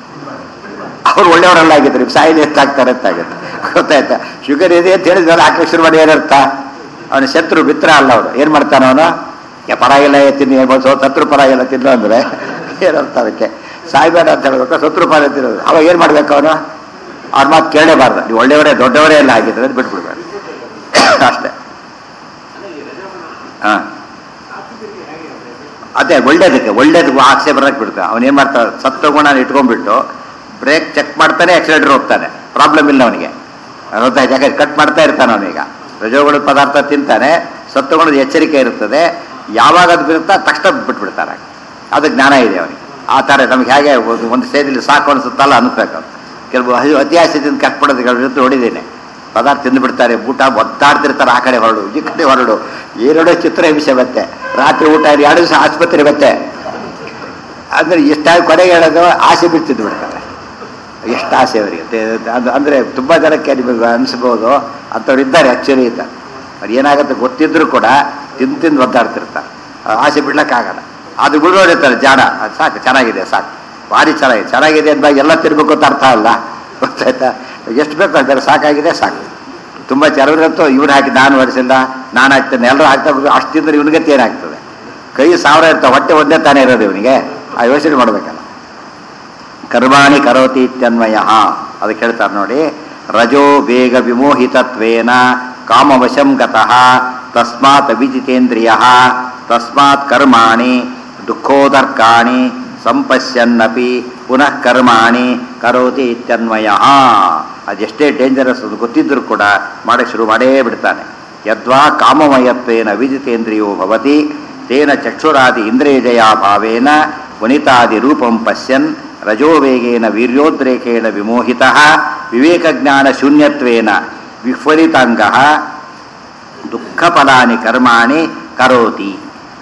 ಅವ್ರು ಒಳ್ಳೆಯವರೆಲ್ಲ ಆಗಿದ್ರು ಈಗ ಸಾಯಿಲಿ ಎಷ್ಟಾಗ್ತಾರೆ ಅಂತ ಆಗುತ್ತೆ ಗೊತ್ತಾಯ್ತಾ ಶುಗರ್ ಇದೆ ಅಂತ ಹೇಳಿದ್ರೆ ಹಾಕಕ್ಕೆ ಶುರು ಮಾಡಿ ಏನರ್ಥ ಅವನ ಶತ್ರು ಮಿತ್ರ ಅಲ್ಲ ಅವನು ಏನು ಮಾಡ್ತಾನೆ ಅವನು ಯಾ ಪರವಾಗಿಲ್ಲ ತಿನ್ನಿ ಸೊ ಶತ್ರು ಪರವಾಗಿಲ್ಲ ತಿನ್ನು ಅಂದರೆ ಏನರ್ಥ ಅದಕ್ಕೆ ಸಾಯ್ಬೇಡ ಅಂತ ಹೇಳ್ಬೇಕು ಶತ್ರು ಪರ ತಿನ್ನೋದು ಅವಾಗ ಏನು ಮಾಡ್ಬೇಕು ಅವನು ಅವ್ರ ಮಾತು ಕೇಳಲೇಬಾರ್ದು ನೀವು ಒಳ್ಳೆಯವರೇ ದೊಡ್ಡವರೇ ಎಲ್ಲ ಆಗಿದ್ರೆ ಅದು ಬಿಟ್ಬಿಡ್ಬೇಕು ಅಷ್ಟೇ ಹಾಂ ಅದೇ ಒಳ್ಳೇದಕ್ಕೆ ಒಳ್ಳೇದಕ್ಕೆ ಆಸೆ ಬರಕ್ಕೆ ಬಿಡ್ತಾನೆ ಅವನು ಏನು ಮಾಡ್ತಾನೆ ಸತ್ವಗುಣ ಇಟ್ಕೊಂಡ್ಬಿಟ್ಟು ಬ್ರೇಕ್ ಚೆಕ್ ಮಾಡ್ತಾನೆ ಆಕ್ಸಿಲೇಟರ್ ಹೋಗ್ತಾನೆ ಪ್ರಾಬ್ಲಮ್ ಇಲ್ಲ ಅವನಿಗೆ ಗೊತ್ತಾಯ್ತು ಯಾಕಂದ್ರೆ ಕಟ್ ಮಾಡ್ತಾ ಇರ್ತಾನೆ ಅವನೀಗ ರಜೋಗುಣದ ಪದಾರ್ಥ ತಿಂತಾನೆ ಸತ್ವಗುಣದ ಎಚ್ಚರಿಕೆ ಇರ್ತದೆ ಯಾವಾಗ ಅದು ಬೀರುತ್ತಾ ತಕ್ಷಣ ಬಿಟ್ಬಿಡ್ತಾರೆ ಅದು ಜ್ಞಾನ ಇದೆ ಅವನಿಗೆ ಆ ಥರ ನಮ್ಗೆ ಹೇಗೆ ಒಂದು- ಒಂದು ಸ್ಟೇಜಲ್ಲಿ ಸಾಕು ಅನಿಸುತ್ತಲ್ಲ ಅನಿಸ್ಬೇಕು ಕೆಲವು ಹಸಿ- ಅತಿ ಆಸೆ ತಿಂದು ಕಟ್ಬಿಡೋದು ಜೊತೆ ನೋಡಿದ್ದೇನೆ ಪದಾರ್ಥ ತಿಂದುಬಿಡ್ತಾರೆ ಊಟ ಒದ್ದಾಡ್ತಿರ್ತಾರೆ ಆ ಕಡೆ ಹೊರಡು ಈ ಕಡೆ ಹೊರಡು ಏನೇನೋ ಚಿತ್ರ ಹಿಂಸೆ ಮತ್ತೆ ರಾತ್ರಿ ಊಟ ಇದೆ, ಎರಡು ದಿವಸ ಆಸ್ಪತ್ರೆ ಮತ್ತೆ ಅಂದ್ರೆ ಎಷ್ಟಾಗಿ ಕೊನೆಗೆ ಹೇಳೋದು ಆಸೆ ಬಿಡ್ತಿದ್ದು ಬಿಡ್ತಾರೆ ಎಷ್ಟು ಆಸೆ ಅವರಿಗೆ ತೆ- ಅದು ಅಂದರೆ ತುಂಬ ಜನಕ್ಕೆ ನಿಮಗೆ ಅನಿಸ್ಬೋದು ಅಂಥವ್ರು ಇದ್ದಾರೆ ಆ್ಯಕ್ಚುಲಿ ಇದ್ದಾರೆ ಅದು ಏನಾಗುತ್ತೆ ಗೊತ್ತಿದ್ರು ಕೂಡ ತಿಂದು ತಿಂದು ಒದ್ದಾಡ್ತಿರ್ತಾರೆ ಆ ಆಸೆ ಬಿಡ್ಲಿಕ್ಕಾಗಲ್ಲ ಅದು ಬಿಡೋರಿರ್ತಾರೆ ಜಾಡ ಅದು ಸಾಕು ಚೆನ್ನಾಗಿದೆ ಸಾಕು ಭಾರಿ ಚೆನ್ನಾಗಿದೆ ಚೆನ್ನಾಗಿದೆ ಅಂದಾಗ ಎಲ್ಲ ತಿನ್ಬೇಕು ಅಂತ ಅರ್ಥ ಅಲ್ಲ ಗೊತ್ತಾಯ್ತಾ ಎಷ್ಟು ಬೇಕು ಅಂತಾರೆ ಸಾಕಾಗಿದೆ ಸಾಕು ತುಂಬ ಕೆಲವರಂತೂ ಇವ್ರು ಹಾಕಿ ನಾನು ಹೊರಿಸಿಲ್ಲ ನಾನು ಹಾಕ್ತೇನೆ ಎಲ್ಲರೂ ಹಾಕ್ತಾ ಹೋದ್ರು ಅಷ್ಟು ತಿಂದ್ರೆ ಇವನಿಗೆ ಏನಾಗ್ತದೆ ಕೈ ಸಾವಿರ ಇರ್ತಾವೆ ಹೊಟ್ಟೆ ಒಂದೇ ತಾನೇ ಇರೋದು ಇವನಿಗೆ ಆ ಯೋಚನೆ ಮಾಡಬೇಕಲ್ಲ ಕರ್ಮಾಣಿ ಕರೋತಿ ಇತ್ಯನ್ವಯ ಅದಕ್ಕೆ ಹೇಳ್ತಾರೆ ನೋಡಿ ರಜೋ ಬೇಗ ವಿಮೋಹಿತತ್ವೇನ ಕಾಮವಶಂ ಗತಃ ತಸ್ಮಾತ್ ಅಭಿಜಿತೇಂದ್ರಿಯ ತಸ್ಮಾತ್ ಕರ್ಮಾಣಿ ದುಃಖೋದರ್ಕಾಣಿ ಸಂಪಶ್ಯನ್ನಪಿ ಪುನಃ ಕರ್ಮಾಣಿ ಕರೋತಿ ಇತ್ಯನ್ವಯ ಅದೆಷ್ಟೇ ಡೇಂಜರಸ್ ಅದು ಗೊತ್ತಿದ್ರೂ ಕೂಡ ಮಾಡಕ್ಕೆ ಶುರು ಮಾಡೇ ಬಿಡ್ತಾನೆ ಯದ್ವಾ ಕಾಮಮಯತ್ವೇನ ವಿಜಿತೇಂದ್ರಿಯೋ ಭವತಿ ತೇನ ಚಕ್ಷುರಾದಿ ಇಂದ್ರಿಯಜಯಾ ಭಾವೇನ ವನಿತಾದಿ ರೂಪಂ ಪಶ್ಯನ್ ರಜೋವೇಗೇನ ವೀರ್ಯೋದ್ರೇಕೇಣ ವಿಮೋಹಿತ ವಿವೇಕಜ್ಞಾನ ಶೂನ್ಯತ್ವೇನ ವಿಫಲಿತಾಂಗ ದುಃಖಫಲಾನಿ ಕರ್ಮಾಣಿ ಕರೋತಿ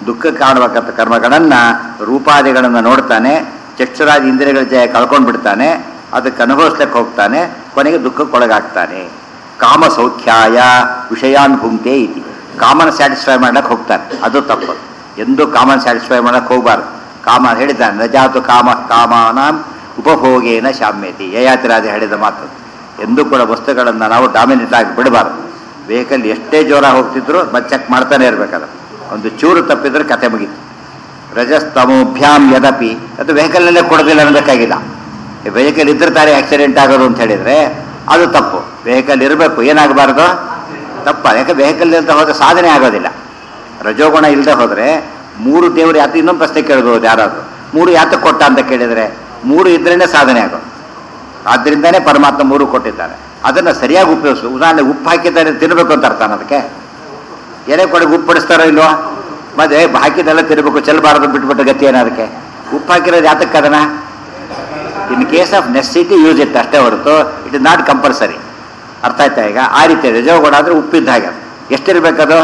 ದುಃಖ ಕಾಣಬೇಕಂತ ಕರ್ಮಗಳನ್ನು ರೂಪಾದಿಗಳನ್ನು ನೋಡ್ತಾನೆ ಚಕ್ಷುರಾದ ಇಂದ್ರಿಯಗಳ ಜಯ ಕಳ್ಕೊಂಡು ಬಿಡ್ತಾನೆ ಅದಕ್ಕೆ ಅನುಭವಿಸ್ಲಿಕ್ಕೆ ಹೋಗ್ತಾನೆ ಕೊನೆಗೆ ದುಃಖಕ್ಕೊಳಗಾಗ್ತಾನೆ ಕಾಮ ಸೌಖ್ಯಾಯ ವಿಷಯಾನ್ ಭುಂಕ್ತೆ ಇತಿ ಕಾಮನ ಸ್ಯಾಟಿಸ್ಫೈ ಮಾಡ್ಲಿಕ್ಕೆ ಹೋಗ್ತಾನೆ ಅದು ತಪ್ಪು ಎಂದೂ ಕಾಮನ್ ಸ್ಯಾಟಿಸ್ಫೈ ಮಾಡಕ್ಕೆ ಹೋಗಬಾರ್ದು ಕಾಮ ಹೇಳಿದ್ದಾನೆ ನಜಾತು ಕಾಮ ಕಾಮಾನಾಂ ಉಪಭೋಗೇನ ಶಾಮ್ಯತಿ ಯಯಾತಿರಾಜ ಹೇಳಿದ ಮಾತು ಎಂದೂ ಕೂಡ ವಸ್ತುಗಳನ್ನು ನಾವು ಡಾಮಿನೇಟ್ ಆಗಿ ಬಿಡಬಾರ್ದು ವೆಹಿಕಲ್ ಎಷ್ಟೇ ಜೋರ ಹೋಗ್ತಿದ್ರು ಮತ್ತೆ ಚೆಕ್ ಮಾಡ್ತಾನೆ ಇರ್ಬೇಕಾದ್ರೆ ಒಂದು ಚೂರು ತಪ್ಪಿದ್ರೆ ಕತೆ ಮುಗೀತು ರಜಸ್ತಮೋಭ್ಯಾಂ ಯದಪಿ ಅದು ವೆಹಿಕಲ್ನಲ್ಲೇ ಕೊಡೋದಿಲ್ಲ ಅನ್ನಬೇಕಾಗಿಲ್ಲ ವೆಹಿಕಲ್ ಇದ್ರೆ ತಾನೇ ಆಕ್ಸಿಡೆಂಟ್ ಆಗೋದು ಅಂತ ಹೇಳಿದ್ರೆ ಅದು ತಪ್ಪು ವೆಹಿಕಲ್ ಇರಬೇಕು ಏನಾಗಬಾರ್ದು ತಪ್ಪ ಯಾಕೆ ವೆಹಿಕಲ್ ಇಲ್ಲದೆ ಹೋದ್ರೆ ಸಾಧನೆ ಆಗೋದಿಲ್ಲ ರಜೋಗುಣ ಇಲ್ಲದೆ ಹೋದ್ರೆ ಮೂರು ದೇವರು ಯಾತ ಇನ್ನೊಂದು ಪ್ರಶ್ನೆ ಕೇಳ್ಬೋದು ಯಾರಾದ್ರು ಮೂರು ಯಾತಕ್ಕೆ ಕೊಟ್ಟ ಅಂತ ಕೇಳಿದ್ರೆ ಮೂರು ಇದ್ರೇನೆ ಸಾಧನೆ ಆಗೋದು ಆದ್ದರಿಂದನೇ ಪರಮಾತ್ಮ ಮೂರು ಕೊಟ್ಟಿದ್ದಾರೆ ಅದನ್ನು ಸರಿಯಾಗಿ ಉಪಯೋಗಿಸು ಉದಾಹರಣೆ ಉಪ್ಪು ಹಾಕಿದ್ದಾರೆ ತಿನ್ನಬೇಕು ಅಂತ ಅರ್ಥ ಅದಕ್ಕೆ ಎಲೆ ಕೊಡಗೆ ಉಪ್ಪು ಬಡಿಸ್ತಾರೋ ಇಲ್ವೋ ಮತ್ತೆ ಹಾಕಿದ್ದೆಲ್ಲ ತಿನ್ನಬೇಕು ಚೆಲ್ಲಬಾರದು ಬಿಟ್ಬಿಟ್ಟು ಗತಿ ಏನೋ ಅದಕ್ಕೆ ಉಪ್ಪು ಹಾಕಿರೋದು ಯಾತಕ್ಕೆ ಅದನ್ನ in case of necessity use it ಅಷ್ಟೇ ಹೊರತು ಇಟ್ ಇಸ್ ನಾಟ್ ಕಂಪಲ್ಸರಿ ಅರ್ಥ ಆಯ್ತಾ ಈಗ ಆ ರೀತಿ ರಜೋಗುಣ ಅಂದ್ರೆ ಉಪ್ಪಿದ್ದ ಹಾಗೆ ಅದು. ಎಷ್ಟಿರ್ಬೇಕದು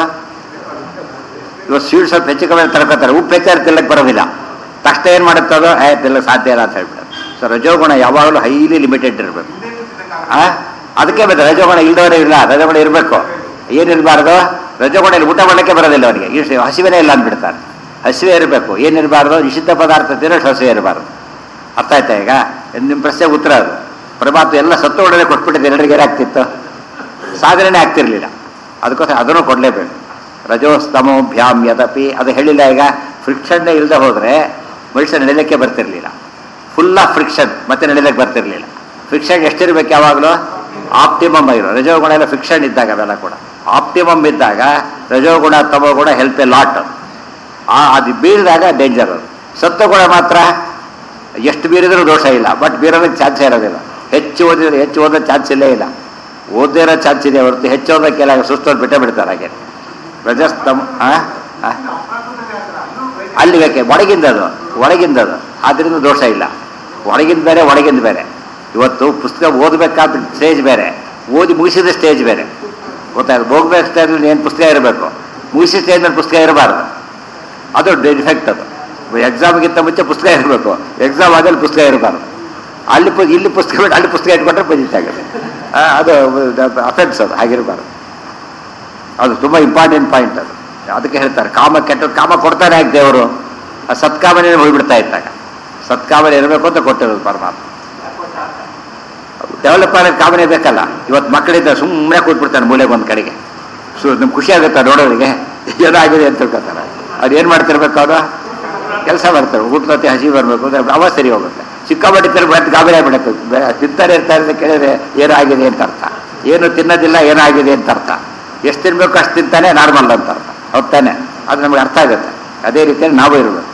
ಇವತ್ತು ಸ್ವೀಟ್ ಸ್ವಲ್ಪ ಹೆಚ್ಚು ಕಮ್ಮಿ ತಡ್ಕೋತಾರೆ ಉಪ್ಪು ಹೆಚ್ಚಾರು ತಿನ್ನಕ್ಕೆ ಬರೋದಿಲ್ಲ ತಕ್ಷಣ ಏನು ಮಾಡುತ್ತೆ ಅದು ಏ ತಿನ್ನಕ್ಕೆ ಸಾಧ್ಯ ಇಲ್ಲ ಅಂತ ಹೇಳ್ಬಿಟ್ಟು ಸೊ ರಜೋಗುಣ ಯಾವಾಗಲೂ ಹೈಲಿ ಲಿಮಿಟೆಡ್ ಇರಬೇಕು ಆ ಅದಕ್ಕೆ ಮತ್ತೆ ರಜೋಗುಣ ಇಲ್ದವರೇ ಇಲ್ಲ ರಜೋಗುಣ ಇರಬೇಕು ಏನಿರಬಾರ್ದು ರಜೋಗುಣ ಇಲ್ಲಿ ಊಟ ಮಾಡಲಿಕ್ಕೆ ಬರೋದಿಲ್ಲ ಅವನಿಗೆ ಇಷ್ಟು ಹಸಿವೆನೇ ಇಲ್ಲ ಅಂದ್ಬಿಡ್ತಾನೆ ಹಸಿವೆ ಇರಬೇಕು ಏನಿರಬಾರ್ದು ನಿಷಿದ್ಧ ಪದಾರ್ಥ ತಿನ್ನೋಷ್ಟು ಹಸಿವೆ ಇರಬಾರ್ದು ಅರ್ಥ ಆಯ್ತಾ ಈಗ ನಿಮ್ಮ ಪ್ರಶ್ನೆಗೆ ಉತ್ತರ ಅದು ಪರಮಾತ್ಮ ಎಲ್ಲ ಸತ್ತು ಒಡನೆ ಕೊಟ್ಬಿಟ್ಟಿದ್ದು ಎಲ್ಲರಿಗೆ ಏನಾಗ್ತಿತ್ತು ಸಾಧನೆ ಆಗ್ತಿರ್ಲಿಲ್ಲ ಅದಕ್ಕೋಸ್ಕರ ಅದನ್ನು ಕೊಡಲೇಬೇಕು ರಜೋಸ್ತಮೋಭ್ಯಾಮ್ ಯದಪಿ ಅದು ಹೇಳಿಲ್ಲ ಈಗ ಫ್ರಿಕ್ಷನ್ನೇ ಇಲ್ಲದೆ ಹೋದರೆ ಮನುಷ್ಯ ನಡಿಲಿಕ್ಕೆ ಬರ್ತಿರ್ಲಿಲ್ಲ ಫುಲ್ ಆಫ್ ಫ್ರಿಕ್ಷನ್ ಮತ್ತೆ ನಡಿಲಿಕ್ಕೆ ಬರ್ತಿರ್ಲಿಲ್ಲ ಫ್ರಿಕ್ಷನ್ ಎಷ್ಟಿರ್ಬೇಕು ಯಾವಾಗಲೂ ಆಪ್ಟಿಮಮ್ ಇರೋ ರಜೋಗುಣ ಎಲ್ಲ ಫ್ರಿಕ್ಷನ್ ಇದ್ದಾಗ ಅವೆಲ್ಲ ಕೂಡ ಆಪ್ಟಿಮಮ್ ಇದ್ದಾಗ ರಜೋಗುಣ ತಮೋಗುಣ ಹೆಲ್ಪ್ ಎ ಲಾಟ್ ಆ ಅದು ಬೀರಿದಾಗ ಡೇಂಜರ್ ಅದು ಸತ್ವಗುಣ ಮಾತ್ರ ಎಷ್ಟು ಬೀರಿದ್ರೂ ದೋಷ ಇಲ್ಲ ಬಟ್ ಬೀರೋದಕ್ಕೆ ಚಾನ್ಸೇ ಇರೋದಿಲ್ಲ ಹೆಚ್ಚು ಓದಿದ್ರೆ ಹೆಚ್ಚು ಓದೋ ಚಾನ್ಸ್ ಇಲ್ಲೇ ಇಲ್ಲ ಓದದೇ ಇರೋ ಚಾನ್ಸ್ ಇದೆ ಹೊರತು ಹೆಚ್ಚು ಓದೋಕ್ಕೆಲ್ಲ ಸುಸ್ತೋದು ಬಿಟ್ಟೇ ಬಿಡ್ತಾರೆ ಹಾಗೆ ರಜಸ್ತಮ ಆ? ಆ? ಅಲ್ಲಿ ಬೇಕೆ ಒಳಗಿಂದ ಅದು ಒಳಗಿಂದ ಅದು ಆದ್ರಿಂದ ದೋಷ ಇಲ್ಲ ಒಳಗಿಂದ ಬೇರೆ ಒಳಗಿಂದ ಬೇರೆ ಇವತ್ತು ಪುಸ್ತಕ ಓದಬೇಕಾದ ಸ್ಟೇಜ್ ಬೇರೆ ಓದಿ ಮುಗಿಸಿದ ಸ್ಟೇಜ್ ಬೇರೆ ಗೊತ್ತಾಯ್ತು ಹೋಗ್ಬೇಕು ಸ್ಟೇಜಲ್ಲಿ ಏನು ಪುಸ್ತಕ ಇರಬೇಕು ಮುಗಿಸಿದ ಸ್ಟೇಜ್ನಲ್ಲಿ ಪುಸ್ತಕ ಇರಬಾರ್ದು ಅದು ಡಿಫೆಕ್ಟ್ ಅದು ಎಕ್ಸಾಮ್ಗಿಂತ ಮುಂಚೆ ಪುಸ್ತಕ ಇರಬೇಕು ಎಕ್ಸಾಮ್ ಆದಲ್ಲಿ ಪುಸ್ತಕ ಇರಬಾರ್ದು ಅಲ್ಲಿ ಪು ಇಲ್ಲಿ ಪುಸ್ತಕ ಬಿಟ್ಟು ಅಲ್ಲಿ ಪುಸ್ತಕ ಇಟ್ಕೊಂಡ್ರೆ ಪಂಜಿತ ಆಗುತ್ತೆ ಆ, ಅದು ಅಫೆನ್ಸ್ ಅದು ಹಾಗಿರಬಾರ್ದು ಅದು ತುಂಬ ಇಂಪಾರ್ಟೆಂಟ್ ಪಾಯಿಂಟ್ ಅದು ಅದಕ್ಕೆ ಹೇಳ್ತಾರೆ ಕಾಮ ಕೆಟ್ಟ ಕಾಮ ಕೊಡ್ತಾನೆ ಯಾಕೆ ದೇವರು ಆ ಸತ್ಕಾಮನೆ ಹೋಗ್ಬಿಡ್ತಾ ಇದ್ದಾಗ ಸತ್ಕಾಮನೆ ಇರಬೇಕು ಅಂತ ಕೊಟ್ಟಿರೋದು ಪರಮಾತ್ಮ ಡೆವಲಪ್ ಆಗೋದು ಕಾಮನೆ ಬೇಕಲ್ಲ ಇವತ್ತು ಮಕ್ಕಳಿದ್ದ ಸುಮ್ಮನೆ ಕೂತ್ಬಿಡ್ತಾನೆ ಮೂಲೆಗೆ ಒಂದು ಕಡೆಗೆ ಸೊ ನಿಮ್ಗೆ ಖುಷಿ ಆಗುತ್ತಾ ನೋಡೋರಿಗೆ ಏನಾಗಿದೆ ಅಂತ ತಿಳ್ಕೊತಾರೆ ಅವ್ರು ಏನು ಮಾಡ್ತಿರ್ಬೇಕು ಅವರು ಕೆಲಸ ಮಾಡ್ತಾರೆ ಊಟದೊತ್ತಿ ಹಸಿ ಬರಬೇಕು ಅಂದ್ರೆ ಅವ ಸರಿ ಹೋಗುತ್ತೆ ಸಿಕ್ಕಾಪಟ್ಟೆ ತಿರ್ಬೇಕು ಗಾಬರಿ ಆಗ್ಬಿಡಕ್ಕೆ ತಿಂತಾರೆ ಇರ್ತಾರೆ ಅಂತ ಕೇಳಿದ್ರೆ ಏನೋ ಆಗಿದೆ ಅಂತ ಅರ್ಥ ಏನು ತಿನ್ನೋದಿಲ್ಲ ಏನಾಗಿದೆ ಅಂತ ಅರ್ಥ ಎಷ್ಟು ತಿನ್ಬೇಕು ಅಷ್ಟು ತಿಂತಾನೆ ನಾರ್ಮಲ್ ಅಂತ ಅರ್ಥ ಹೌದಾನೆ ಅದು ನಮಗೆ ಅರ್ಥ ಆಗುತ್ತೆ ಅದೇ ರೀತಿಯಲ್ಲಿ ನಾವು ಇರಬೇಕು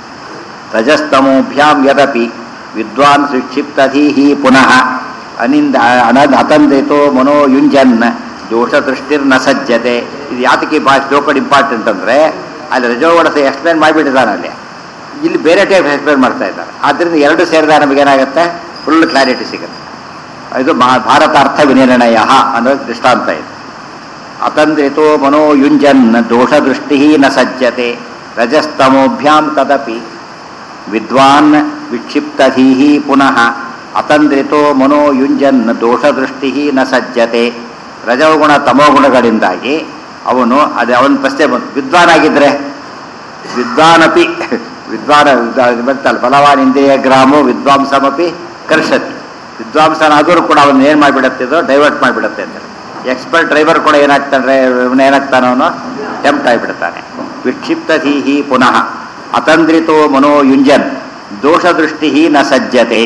ರಜಸ್ತಮೋಭ್ಯಾಂ ಯದಪಿ ವಿದ್ವಾನ್ ಸುಕ್ಷಿಪ್ತಧೀಹಿ ಪುನಃ ಅನಿಂದ ಅನದ್ ಅತಂದಿತೋ ಮನೋ ಯುಂಜನ್ ದೋಷ ದೃಷ್ಟಿರ್ನ ಸಜ್ಜತೆ ಇದು ಯಾತಕ್ಕೆ ಬಾ ಶ್ಲೋಕಡ್ ಇಂಪಾರ್ಟೆಂಟ್ ಅಂದರೆ ಅಲ್ಲಿ ರಜೋವಡತೆ ಎಕ್ಸ್ಪ್ಲೇನ್ ಮಾಡಿಬಿಟ್ಟಿದ್ದಾನೆ ಅಲ್ಲಿ ಇಲ್ಲಿ ಬೇರೆ ಟೈಪ್ ಎಕ್ಸ್ಪ್ಲೇನ್ ಮಾಡ್ತಾ ಇದ್ದಾರೆ ಆದ್ದರಿಂದ ಎರಡು ಸೇರಿದಾಗ ನಮಗೆ ಏನಾಗುತ್ತೆ ಫುಲ್ ಕ್ಲಾರಿಟಿ ಸಿಗುತ್ತೆ ಇದು ಮಾ- ಭಾರತಾರ್ಥ ವಿನಿರ್ಣಯ ಅನ್ನೋ ದೃಷ್ಟಾಂತ ಇದೆ ಅತಂದ್ರಿತೋ ಮನೋ ಯುಂಜನ್ ದೋಷ ದೃಷ್ಟಿ ನ ಸಜ್ಜತೆ ರಜಸ್ತಮೋಭ್ಯಾಂ ತದಪಿ ವಿದ್ವಾನ್ ವಿಕ್ಷಿಪ್ತಧೀ ಪುನಃ ಅತಂದ್ರಿತೋ ಮನೋ ಯುಂಜನ್ ದೋಷದೃಷ್ಟಿ ನ ಸಜ್ಜತೆ ರಜೋಗುಣ ತಮೋಗುಣಗಳಿಂದಾಗಿ ಅವನು ಅದೇ ಅವನ ಪ್ರಶ್ನೆ ಬಂತು ವಿದ್ವಾನ್ ಆಗಿದ್ರೆ ವಿದ್ವಾನಪಿ ವಿದ್ವಾನ ಬರ್ತಲ್ಲ ಬಲವಾನ್ ಇಂದ್ರಿಯ ಗ್ರಾಮೋ ವಿದ್ವಾಂಸಮಪಿ ಕರ್ಷತಿ ವಿದ್ವಾಂಸನಾದರೂ ಕೂಡ ಅವನು ಏನು ಮಾಡಿಬಿಡತ್ತೆ ಇದು ಡೈವರ್ಟ್ ಮಾಡಿಬಿಡತ್ತೆ ಅಂತ ಎಕ್ಸ್ಪರ್ಟ್ ಡ್ರೈವರ್ ಕೂಡ ಏನಾಗ್ತಾನೆ ಇವನು ಏನಾಗ್ತಾನೆ ಅವನು ಟೆಂಪ್ಟ್ ಆಗಿಬಿಡ್ತಾನೆ ವಿಕ್ಷಿಪ್ತಧೀಹಿ ಪುನಃ ಅತಂದ್ರಿತೋ ಮನೋ ಯುಂಜನ್ ದೋಷದೃಷ್ಟಿ ನ ಸಜ್ಜತೆ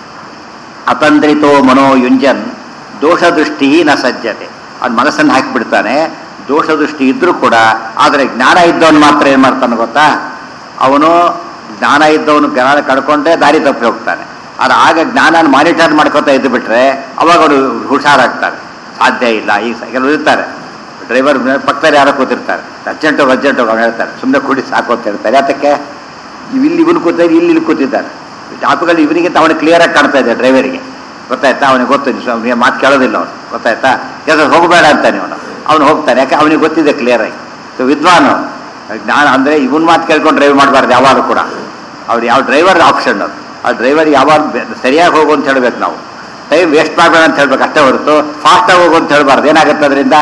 ಅತಂದ್ರಿತೋ ಮನೋ ಯುಂಜನ್ ದೋಷದೃಷ್ಟಿ ನ ಸಜ್ಜತೆ ಅವ್ನ ಮನಸ್ಸನ್ನು ಹಾಕಿಬಿಡ್ತಾನೆ ದೋಷದೃಷ್ಟಿ ಇದ್ರೂ ಕೂಡ ಆದರೆ ಜ್ಞಾನ ಇದ್ದವನು ಮಾತ್ರ ಏನು ಮಾಡ್ತಾನೆ ಗೊತ್ತಾ ಅವನು ಜ್ಞಾನ ಇದ್ದವನು ಜ್ಞಾನ ಕಳ್ಕೊಂಡ್ರೆ ದಾರಿ ತಪ್ಪಿ ಹೋಗ್ತಾನೆ ಆದ್ರೆ ಆಗ ಜ್ಞಾನ ಮಾನಿಟರ್ ಮಾಡ್ಕೊತಾ ಇದ್ದು ಬಿಟ್ರೆ ಅವಾಗ ಅವರು ಹುಷಾರಾಗ್ತಾರೆ ಸಾಧ್ಯ ಇಲ್ಲ ಈಗ ಸ- ಕೆಲವರು ಇರ್ತಾರೆ ಡ್ರೈವರ್ ಪಕ್ಕದಲ್ಲಿ ಯಾರೋ ಕೂತಿರ್ತಾರೆ ಅರ್ಜೆಂಟು ಅರ್ಜೆಂಟು ಅವ್ರು ಹೇಳ್ತಾರೆ ಸುಮ್ಮನೆ ಕುಡಿ ಸಾಕು ಅಂತ ಹೇಳ್ತಾರೆ ಯಾತಕ್ಕೆ ಇವ್ ಇಲ್ಲಿ ಇವನು ಕೂತಿದ್ದಾರೆ ಇಲ್ಲಿ ಇಲ್ಲಿ ಕೂತಿದ್ದಾರೆ ಜಾಪಗಳು ಇವನಿಗಿಂತ ಅವನಿಗೆ ಕ್ಲಿಯರಾಗಿ ಕಾಣ್ತಾ ಇದೆ ಡ್ರೈವರಿಗೆ ಗೊತ್ತಾಯ್ತಾ ಅವನಿಗೆ ಗೊತ್ತು ಸ್ವಾಮಿ ಮಾತು ಕೇಳೋದಿಲ್ಲ ಅವನು ಗೊತ್ತಾಯ್ತಾ ಕೆಲಸ ಹೋಗಬೇಡ ಅಂತಾನೆ ಅವನು ಅವನು ಹೋಗ್ತಾನೆ ಯಾಕೆ ಅವನಿಗೆ ಗೊತ್ತಿದೆ ಕ್ಲಿಯರಾಗಿ ಸೊ ವಿದ್ವಾನು ಜ್ಞಾನ ಅಂದರೆ ಇವನ್ ಮಾತು ಕೇಳ್ಕೊಂಡು ಡ್ರೈವ್ ಮಾಡಬಾರ್ದು ಯಾವಾಗಲೂ ಕೂಡ ಅವ್ರು ಯಾವ ಡ್ರೈವರ್ ಆಪ್ಷನ್ ಅದು ಆ ಡ್ರೈವರ್ ಯಾವಾಗ ಬೆ- ಸರಿಯಾಗಿ ಹೋಗು ಅಂತ ಹೇಳ್ಬೇಕು ನಾವು ಟೈಮ್ ವೇಸ್ಟ್ ಮಾಡಬೇಡ ಅಂತ ಹೇಳ್ಬೇಕು ಅಷ್ಟೇ ಹೊರತು ಫಾಸ್ಟಾಗಿ ಹೋಗು ಅಂತ ಹೇಳ್ಬಾರ್ದು ಏನಾಗುತ್ತೆ ಅದರಿಂದ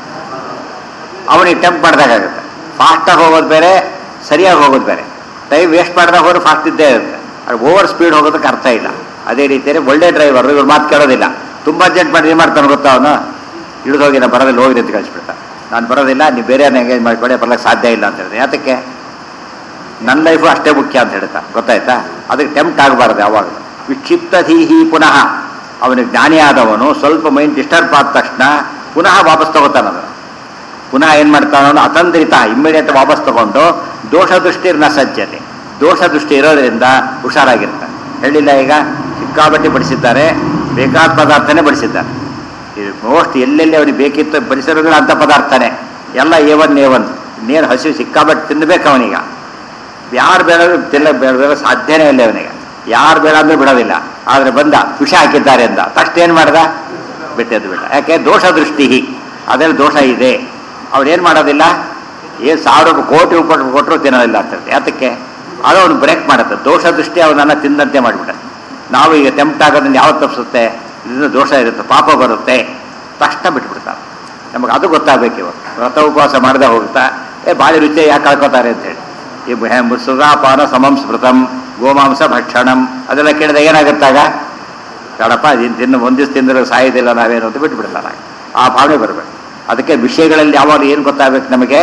ಅವನಿಗೆ ಟೆಂಪ್ ಮಾಡಿದಾಗುತ್ತೆ ಫಾಸ್ಟಾಗಿ ಹೋಗೋದು ಬೇರೆ ಸರಿಯಾಗಿ ಹೋಗೋದು ಬೇರೆ ಟೈಮ್ ವೇಸ್ಟ್ ಮಾಡಿದಾಗ ಹೋದ್ರೆ ಫಾಸ್ಟ್ ಇದ್ದೇ ಇರುತ್ತೆ ಅದು ಓವರ್ ಸ್ಪೀಡ್ ಹೋಗೋದಕ್ಕೆ ಅರ್ಥ ಇಲ್ಲ ಅದೇ ರೀತಿಯಲ್ಲಿ ಒಳ್ಳೆ ಡ್ರೈವರ್ ಇವ್ರು ಮಾತು ಕೇಳೋದಿಲ್ಲ ತುಂಬ ಅರ್ಜೆಂಟ್ ಮಾಡಿ ಏನು ಮಾಡ್ತಾನೆ ಗೊತ್ತಾ ಅವನು ಇಳಿದು ಹೋಗಿ ನಾನು ಬರೋದಿಲ್ಲ ಹೋಗಿ ಅಂತ ಕಳಿಸ್ಬಿಡ್ತಾ ನಾನು ಬರೋದಿಲ್ಲ ನೀವು ಬೇರೆ ಎಂಗೇಜ್ ಮಾಡಿಕೊಡಿ ಬರ್ಲಿಕ್ಕೆ ಸಾಧ್ಯ ಇಲ್ಲ ಅಂತ ಹೇಳಿದೆ ಯಾತಕ್ಕೆ ನನ್ನ ಲೈಫು ಅಷ್ಟೇ ಮುಖ್ಯ ಅಂತ ಹೇಳ್ತಾ ಗೊತ್ತಾಯ್ತಾ ಅದಕ್ಕೆ ಟೆಂಪ್ಟ್ ಆಗಬಾರ್ದು ಯಾವಾಗ ವಿಕ್ಷಿಪ್ತ ಧೀಹಿ ಪುನಃ ಅವನಿಗೆ ಜ್ಞಾನಿ ಆದವನು ಸ್ವಲ್ಪ ಮೈಂಡ್ ಡಿಸ್ಟರ್ಬ್ ಆದ ತಕ್ಷಣ ಪುನಃ ವಾಪಸ್ ತಗೋತಾನ ಅದನ್ನು ಪುನಃ ಏನು ಮಾಡ್ತಾನೋ ಅತಂತ್ರಿತ ಇಮ್ಮಿಡಿಯೇಟ್ ವಾಪಸ್ ತಗೊಂಡು ದೋಷ ದೃಷ್ಟಿರ್ನ ಸಜ್ಜತೆ ದೋಷ ದೃಷ್ಟಿ ಇರೋದ್ರಿಂದ ಹುಷಾರಾಗಿರ್ತಾನೆ ಹೇಳಿಲ್ಲ ಈಗ ಸಿಕ್ಕಾಬಟ್ಟೆ ಬಡಿಸಿದ್ದಾರೆ ಬೇಕಾದ ಪದಾರ್ಥನೇ ಬಡಿಸಿದ್ದಾರೆ ಇದು ಮೋಸ್ಟ್ ಎಲ್ಲೆಲ್ಲಿ ಅವನಿಗೆ ಬೇಕಿತ್ತು ಬಡಿಸಿರೋದ್ರೆ ಅಂಥ ಪದಾರ್ಥನೇ ಎಲ್ಲ ಎ ಒನ್ ಎ ಒನ್ ಇನ್ನೇನು ಹಸಿವು ಸಿಕ್ಕಾಬಟ್ಟೆ ತಿನ್ನಬೇಕು ಅವನೀಗ ಯಾರು ಬೇಡ ತಿನ್ನ ಬೇಡ ಸಾಧ್ಯನೇ ಇಲ್ಲ ಅವನಿಗೆ ಯಾರು ಬೇಡ ಅಂದ್ರೆ ಬಿಡೋದಿಲ್ಲ ಆದ್ರೆ ಬಂದ ವಿಷ ಹಾಕಿದ್ದಾರೆ ಅಂದ ತಕ್ಷಣ ಏನು ಮಾಡ್ದ ಬಿಟ್ಟದ್ದು ಬಿಟ್ಟ ಯಾಕೆ ದೋಷ ದೃಷ್ಟಿ ಅದರಲ್ಲಿ ದೋಷ ಇದೆ ಅವ್ರೇನು ಮಾಡೋದಿಲ್ಲ ಏನು ಸಾವಿರ ರೂಪಾಯಿ ಕೋಟಿ ರೂಪಾಯಿ ಕೊಟ್ಟರು ತಿನ್ನೋದಿಲ್ಲ ಅಂತ ಹೇಳ್ತಾರೆ. ಯಾತಕ್ಕೆ ಅದು ಅವ್ನು ಬ್ರೇಕ್ ಮಾಡುತ್ತೆ ದೋಷ ದೃಷ್ಟಿ ಅವನನ್ನ ತಿಂದಂತೆ ಮಾಡಿಬಿಟ್ಟೆ ನಾವು ಈಗ ಟೆಂಪ್ಟ್ ಆಗೋದನ್ನ ಯಾವತ್ತು ತಪ್ಪಿಸುತ್ತೆ ಇದರಿಂದ ದೋಷ ಇರುತ್ತೆ ಪಾಪ ಬರುತ್ತೆ ತಕ್ಷಣ ಬಿಟ್ಬಿಡ್ತಾರೆ ನಮಗೆ ಅದು ಗೊತ್ತಾಗಬೇಕು ಇವಾಗ ವ್ರತ ಉಪವಾಸ ಮಾಡದೆ ಹೋಗ್ತಾ ಏ ಭಾರಿ ರುಚಿ ಯಾಕೆ ಕಳ್ಕೊತಾರೆ ಅಂತ ಹೇಳಿ ಈ ಬ- ಸುಧಾಪಾನ ಸಮಂ ಸ್ಮೃತಂ ಗೋಮಾಂಸ ಭಕ್ಷಣಂ ಅದೆಲ್ಲ ಕೇಳಿದಾಗ ಏನಾಗುತ್ತಾಗ ಬೇಡಪ್ಪ ಇದು ತಿನ್ನು ಒಂದು ದಿವಸ ತಿಂದ್ರೆ ಸಾಯೋದಿಲ್ಲ ನಾವೇನು ಅಂತ ಬಿಟ್ಬಿಡ್ತಾರೆ ಆ ಭಾವನೆ ಬರಬೇಕು ಅದಕ್ಕೆ ವಿಷಯಗಳಲ್ಲಿ ಯಾವಾಗ ಏನು ಗೊತ್ತಾಗಬೇಕು ನಮಗೆ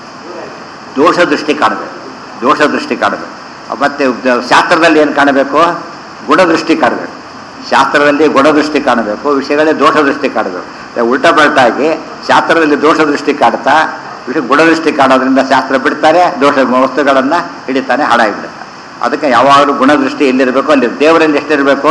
ದೋಷ ದೃಷ್ಟಿ ಕಾಣಬೇಕು ದೋಷ ದೃಷ್ಟಿ ಕಾಣಬೇಕು ಮತ್ತೆ ದ- ಶಾಸ್ತ್ರದಲ್ಲಿ ಏನು ಕಾಣಬೇಕು ಗುಣದೃಷ್ಟಿ ಕಾಣಬೇಕು ಶಾಸ್ತ್ರದಲ್ಲಿ ಗುಣದೃಷ್ಟಿ ಕಾಣಬೇಕು ವಿಷಯಗಳಲ್ಲಿ ದೋಷ ದೃಷ್ಟಿ ಕಾಣಬೇಕು ಈಗ ಉಲ್ಟಾ ಪಲ್ಟಾಗಿ ಶಾಸ್ತ್ರದಲ್ಲಿ ದೋಷ ದೃಷ್ಟಿ ಕಾಡ್ತಾ ವಿಷಯ ಗುಣದೃಷ್ಟಿ ಕಾಣೋದ್ರಿಂದ ಶಾಸ್ತ್ರ ಬಿಡ್ತಾರೆ ದೋಷ ವಸ್ತುಗಳನ್ನು ಹಿಡಿತಾನೆ ಹಾಳಾಗಿಬಿಡುತ್ತೆ ಅದಕ್ಕೆ ಯಾವಾಗಲೂ ಗುಣದೃಷ್ಟಿ ಎಲ್ಲಿರಬೇಕು ಅಲ್ಲಿ ದೇವರಲ್ಲಿ ಎಷ್ಟಿರಬೇಕು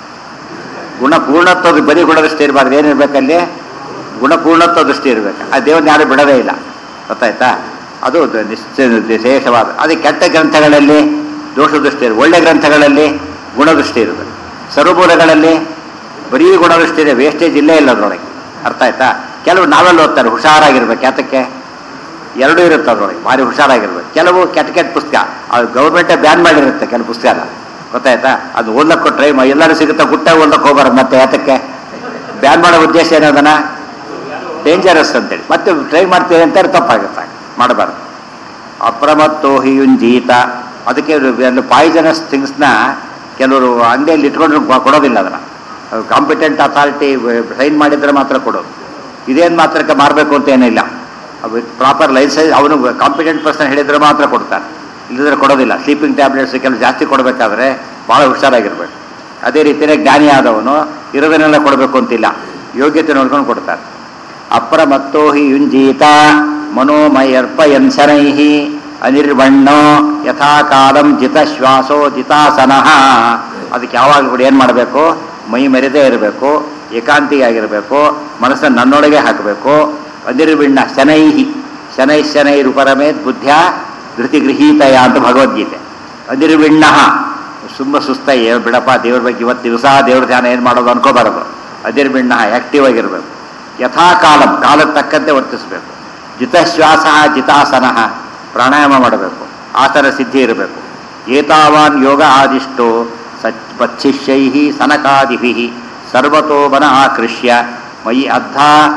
ಗುಣ ಪೂರ್ಣತ್ವದ ಬರೀ ಗುಣದೃಷ್ಟಿ ಇರಬಾರ್ದು ಏನಿರ್ಬೇಕಲ್ಲಿ ಗುಣಪೂರ್ಣತ್ವ ದೃಷ್ಟಿ ಇರಬೇಕು ಆ ದೇವ್ರನ್ನ ಯಾರು ಬಿಡೋದೇ ಇಲ್ಲ ಗೊತ್ತಾಯ್ತಾ ಅದು ದ- ನಿಶ್ಚಯ ವಿಶೇಷವಾದ ಅದೇ ಕೆಟ್ಟ ಗ್ರಂಥಗಳಲ್ಲಿ ದೋಷ ದೃಷ್ಟಿ ಇರುತ್ತೆ ಒಳ್ಳೆ ಗ್ರಂಥಗಳಲ್ಲಿ ಗುಣದೃಷ್ಟಿ ಇರುತ್ತೆ ಸರ್ವಮೂಲಗಳಲ್ಲಿ ಬರೀ ಗುಣದೃಷ್ಟಿ ಇದೆ ವೇಸ್ಟೇಜ್ ಇಲ್ಲೇ ಇಲ್ಲ ಅದರೊಳಗೆ ಅರ್ಥ ಆಯ್ತಾ ಕೆಲವು ನಾವೆಲ್ಲ ಓದ್ತಾರೆ ಹುಷಾರಾಗಿರ್ಬೇಕು ಯಾತಕ್ಕೆ ಎರಡೂ ಇರುತ್ತೆ ಅದರೊಳಗೆ ಭಾರಿ ಹುಷಾರಾಗಿರ್ಬೇಕು ಕೆಲವು ಕೆಟ್ಟ ಕೆಟ್ಟ ಪುಸ್ತಕ ಅದು ಗೌರ್ಮೆಂಟೇ ಬ್ಯಾನ್ ಮಾಡಿರುತ್ತೆ ಕೆಲವು ಪುಸ್ತಕನ ಗೊತ್ತಾಯ್ತಾ ಅದು ಓದ್ಲಕ್ಕೂ ಟ್ರೈ ಎಲ್ಲರೂ ಸಿಗುತ್ತಾ ಗುಟ್ಟ ಓದ್ಲಕ್ಕೆ ಹೋಗ್ಬಾರ್ದು ಮತ್ತೆ ಯಾತಕ್ಕೆ ಬ್ಯಾನ್ ಮಾಡೋ ಉದ್ದೇಶ ಏನದನ್ನ ಡೇಂಜರಸ್ ಅಂತೇಳಿ ಮತ್ತೆ ಟ್ರೈ ಮಾಡ್ತೀವಿ ಅಂತ ತಪ್ಪಾಗುತ್ತೆ ಮಾಡಬಾರ್ದು ಅಪ್ರಮತ್ತೋ ಹಿಯುಂಜೀತ ಅದಕ್ಕೆ ಪಾಯ್ಸನಸ್ ಥಿಂಗ್ಸ್ನ ಕೆಲವರು ಅಂಗಡಿಯಲ್ಲಿ ಇಟ್ಕೊಂಡು ಕೊ- ಕೊಡೋದಿಲ್ಲ ಅದನ್ನ ಕಾಂಪಿಟೆಂಟ್ ಅಥಾರಿಟಿ ಸೈನ್ ಮಾಡಿದ್ರೆ ಮಾತ್ರ ಕೊಡೋದು ಇದೇನು ಮಾತ್ರಕ್ಕೆ ಮಾರಬೇಕು ಅಂತ ಏನಿಲ್ಲ ಪ್ರಾಪರ್ ಲೈಸೆನ್ಸ್ ಅವನು ಕಾಂಪಿಟೆಂಟ್ ಪರ್ಸನ್ ಹೇಳಿದ್ರೆ ಮಾತ್ರ ಕೊಡ್ತಾರೆ ಇಲ್ಲದ್ರೆ ಕೊಡೋದಿಲ್ಲ ಸ್ಲೀಪಿಂಗ್ ಟ್ಯಾಬ್ಲೆಟ್ಸ್ ಕೆಲವು ಜಾಸ್ತಿ ಕೊಡಬೇಕಾದ್ರೆ ಭಾಳ ಹುಷಾರಾಗಿರ್ಬೇಕು ಅದೇ ರೀತಿಯೇ ಜ್ಞಾನಿ ಆದವನು ಇರೋದನ್ನೆಲ್ಲ ಕೊಡಬೇಕು ಅಂತಿಲ್ಲ ಯೋಗ್ಯತೆ ನೋಡ್ಕೊಂಡು ಕೊಡ್ತಾರೆ ಅಪ್ರಮತ್ತೋ ಹಿ ಯುಂಜೀತ ಮನೋಮಯರ್ಪಯನ್ ಶನೈ ಅನಿರ್ಬಣ್ಣೋ ಯಥಾ ಕಾಲಂ ಜಿತ ಶ್ವಾಸೋ ಜಿತಾಸನಃ ಅದಕ್ಕೆ ಯಾವಾಗಲೂ ಕೂಡ ಏನು ಮಾಡಬೇಕು ಮೈ ಮೆರೆದೇ ಇರಬೇಕು ಏಕಾಂತಿಯಾಗಿರಬೇಕು ಮನಸ್ಸನ್ನು ನನ್ನೊಳಗೆ ಹಾಕಬೇಕು ಅನಿರ್ಬಿಣ್ಣ ಶನೈಹಿ ಶನೈ ಶನೈರುಪರಮೇತ್ ಬುದ್ಧ್ಯ ಧೃತಿ ಗೃಹೀತಯ ಅಂತ ಭಗವದ್ಗೀತೆ ಅನಿರ್ವಿಣ್ಣ ತುಂಬ ಸುಸ್ತಾಗಿ ಏ ಬಿಡಪ್ಪ ದೇವ್ರ ಬಗ್ಗೆ ಇವತ್ತು ದಿವಸ ದೇವ್ರ ಧ್ಯಾನ ಏನು ಮಾಡೋದು ಅನ್ಕೋಬಾರದು ಅದಿರ್ಬಿಣ್ಣ ಆ್ಯಕ್ಟಿವ್ ಆಗಿರಬೇಕು ಯಥಾ ಕಾಲಂ ಕಾಲಕ್ಕೆ ತಕ್ಕಂತೆ ವರ್ತಿಸಬೇಕು ಜಿತಶ್ವಾಸ ಜಿತಾಸನ ಪ್ರಾಣಾಯಾಮ ಮಾಡಬೇಕು ಆಸನ ಸಿದ್ಧಿ ಇರಬೇಕು ಏತಾವಾನ್ ಯೋಗ ಆದಿಷ್ಟೋ ಸಚ್ ಪಚ್ಚಿಷ್ಯೈ ಸನಕಾದಿಭಿ ಸರ್ವತೋ ಮನ ಆಕೃಷ್ಯ ಮಯಿ ಅರ್ಧ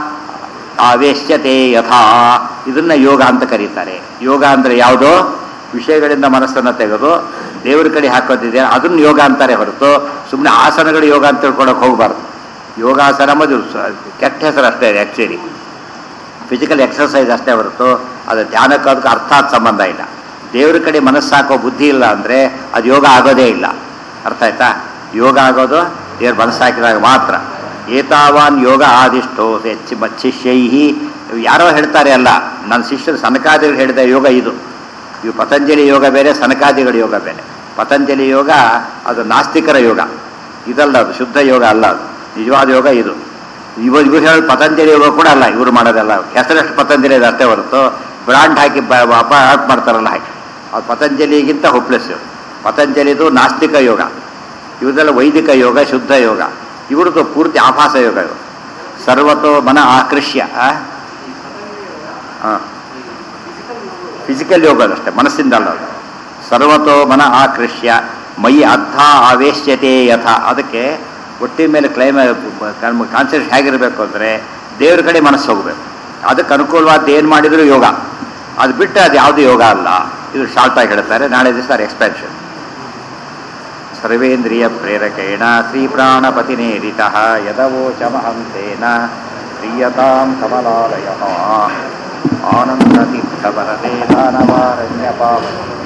ಆವೇಶ್ಯತೆ ಯಥಾ ಇದನ್ನ ಯೋಗ ಅಂತ ಕರೀತಾರೆ ಯೋಗ ಅಂದ್ರೆ ಯಾವುದೋ ವಿಷಯಗಳಿಂದ ಮನಸ್ಸನ್ನು ತೆಗೆದು ದೇವರ ಕಡೆ ಹಾಕೋದಿದೆ ಅದನ್ನ ಯೋಗ ಅಂತಾರೆ ಹೊರತು ಸುಮ್ಮನೆ ಆಸನಗಳು ಯೋಗ ಅಂತ ತಿಳ್ಕೊಳಕ್ ಹೋಗಬಾರ್ದು ಯೋಗಾಸನ ಅನ್ನೋದು ಸ- ಕೆಟ್ಟ ಹೆಸರು ಅಷ್ಟೇ ಆ್ಯಕ್ಚುಲಿ ಫಿಸಿಕಲ್ ಎಕ್ಸರ್ಸೈಸ್ ಅಷ್ಟೇ ಹೊರತು ಅದು ಧ್ಯಾನಕ್ಕೆ ಅದಕ್ಕೆ ಅರ್ಥಾತ್ ಸಂಬಂಧ ಇಲ್ಲ ದೇವ್ರ ಕಡೆ ಮನಸ್ಸು ಹಾಕೋ ಬುದ್ಧಿ ಇಲ್ಲ ಅಂದರೆ ಅದು ಯೋಗ ಆಗೋದೇ ಇಲ್ಲ ಅರ್ಥ ಆಯ್ತಾ ಯೋಗ ಆಗೋದು ದೇವ್ರ ಮನಸ್ಸು ಹಾಕಿದಾಗ ಮಾತ್ರ ಏತಾವಾನ್ ಯೋಗ ಆದಿಷ್ಟೋ ಹೆಚ್ಚು ಮಚ್ಚಿಷ್ಯೈಹಿ ಯಾರೋ ಹೇಳ್ತಾರೆ ಅಲ್ಲ ನನ್ನ ಶಿಷ್ಯರು ಸನಕಾದಿಗಳು ಹೇಳಿದ ಯೋಗ ಇದು ಇವು ಪತಂಜಲಿ ಯೋಗ ಬೇರೆ ಸನಕಾದಿಗಳ ಯೋಗ ಬೇರೆ ಪತಂಜಲಿ ಯೋಗ ಅದು ನಾಸ್ತಿಕರ ಯೋಗ ಇದಲ್ಲ ಅದು ಶುದ್ಧ ಯೋಗ ಅಲ್ಲ ಅದು ನಿಜವಾದ ಯೋಗ ಇದು ಇವ ಇವ್ರು ಹೇಳಿ ಪತಂಜಲಿ ಯೋಗ ಕೂಡ ಅಲ್ಲ ಇವ್ರು ಮಾಡೋದಲ್ಲ ಹೆಸರಷ್ಟು ಪತಂಜಲಿ ಇದೆ ಅಷ್ಟೇ ಹೊರತು ಬ್ರಾಂಡ್ ಹಾಕಿ ಬ- ಬ- ಅಪ ಹಾಕಿ ಮಾಡ್ತಾರಲ್ಲ ಹಾಕಿ ಅದು ಪತಂಜಲಿಗಿಂತ ಹೋಪ್ಲೆಸ್ ಇವರು ಪತಂಜಲಿದು ನಾಸ್ತಿಕ ಯೋಗ ಇವ್ರದೆಲ್ಲ ವೈದಿಕ ಯೋಗ ಶುದ್ಧ ಯೋಗ ಇವ್ರದ್ದು ಪೂರ್ತಿ ಆಭಾಸ ಯೋಗ ಇವರು ಸರ್ವತೋ ಮನ ಆಕೃಷ್ಯ ಆ? ಆ. ಫಿಸಿಕಲ್ ಯೋಗ ಅದಷ್ಟೇ ಮನಸ್ಸಿಂದ ಅಲ್ಲ ಅದು ಸರ್ವತೋ ಮನ ಆಕೃಷ್ಯ ಮೈ ಅರ್ಧ ಆವೇಶ್ಯತೆ ಯಥ ಅದಕ್ಕೆ ಒಟ್ಟಿನ ಮೇಲೆ ಕ್ಲೈಮ ಕಾನ್ಸೆಪ್ಟ್ ಹೇಗಿರಬೇಕು ಅಂದರೆ ದೇವ್ರ ಕಡೆ ಮನಸ್ಸು ಹೋಗಬೇಕು ಅದಕ್ಕೆ ಅನುಕೂಲವಾದ ಏನು ಮಾಡಿದರೂ ಯೋಗ ಅದು ಬಿಟ್ಟು ಅದು ಯಾವುದು ಯೋಗ ಅಲ್ಲ ಇದು ಶಾರ್ಟ್ ಆಗಿ ಹೇಳ್ತಾರೆ ನಾಳೆ ದಿವಸ ಎಕ್ಸ್ಪ್ಯಾನ್ಷನ್ ಸರ್ವೇಂದ್ರಿಯ ಪ್ರೇರಕೇಣ ಶ್ರೀ ಪ್ರಾಣಪತಿನೇರಿತ ಯದವೋಚಮಹಂತೇನ ಪ್ರಿಯತಾಂ ಕಮಲಾಲಯ ಆನಂದತೀರ್ಥವರದೇ ದಾನವಾರಣ್ಯ ಪಾವನ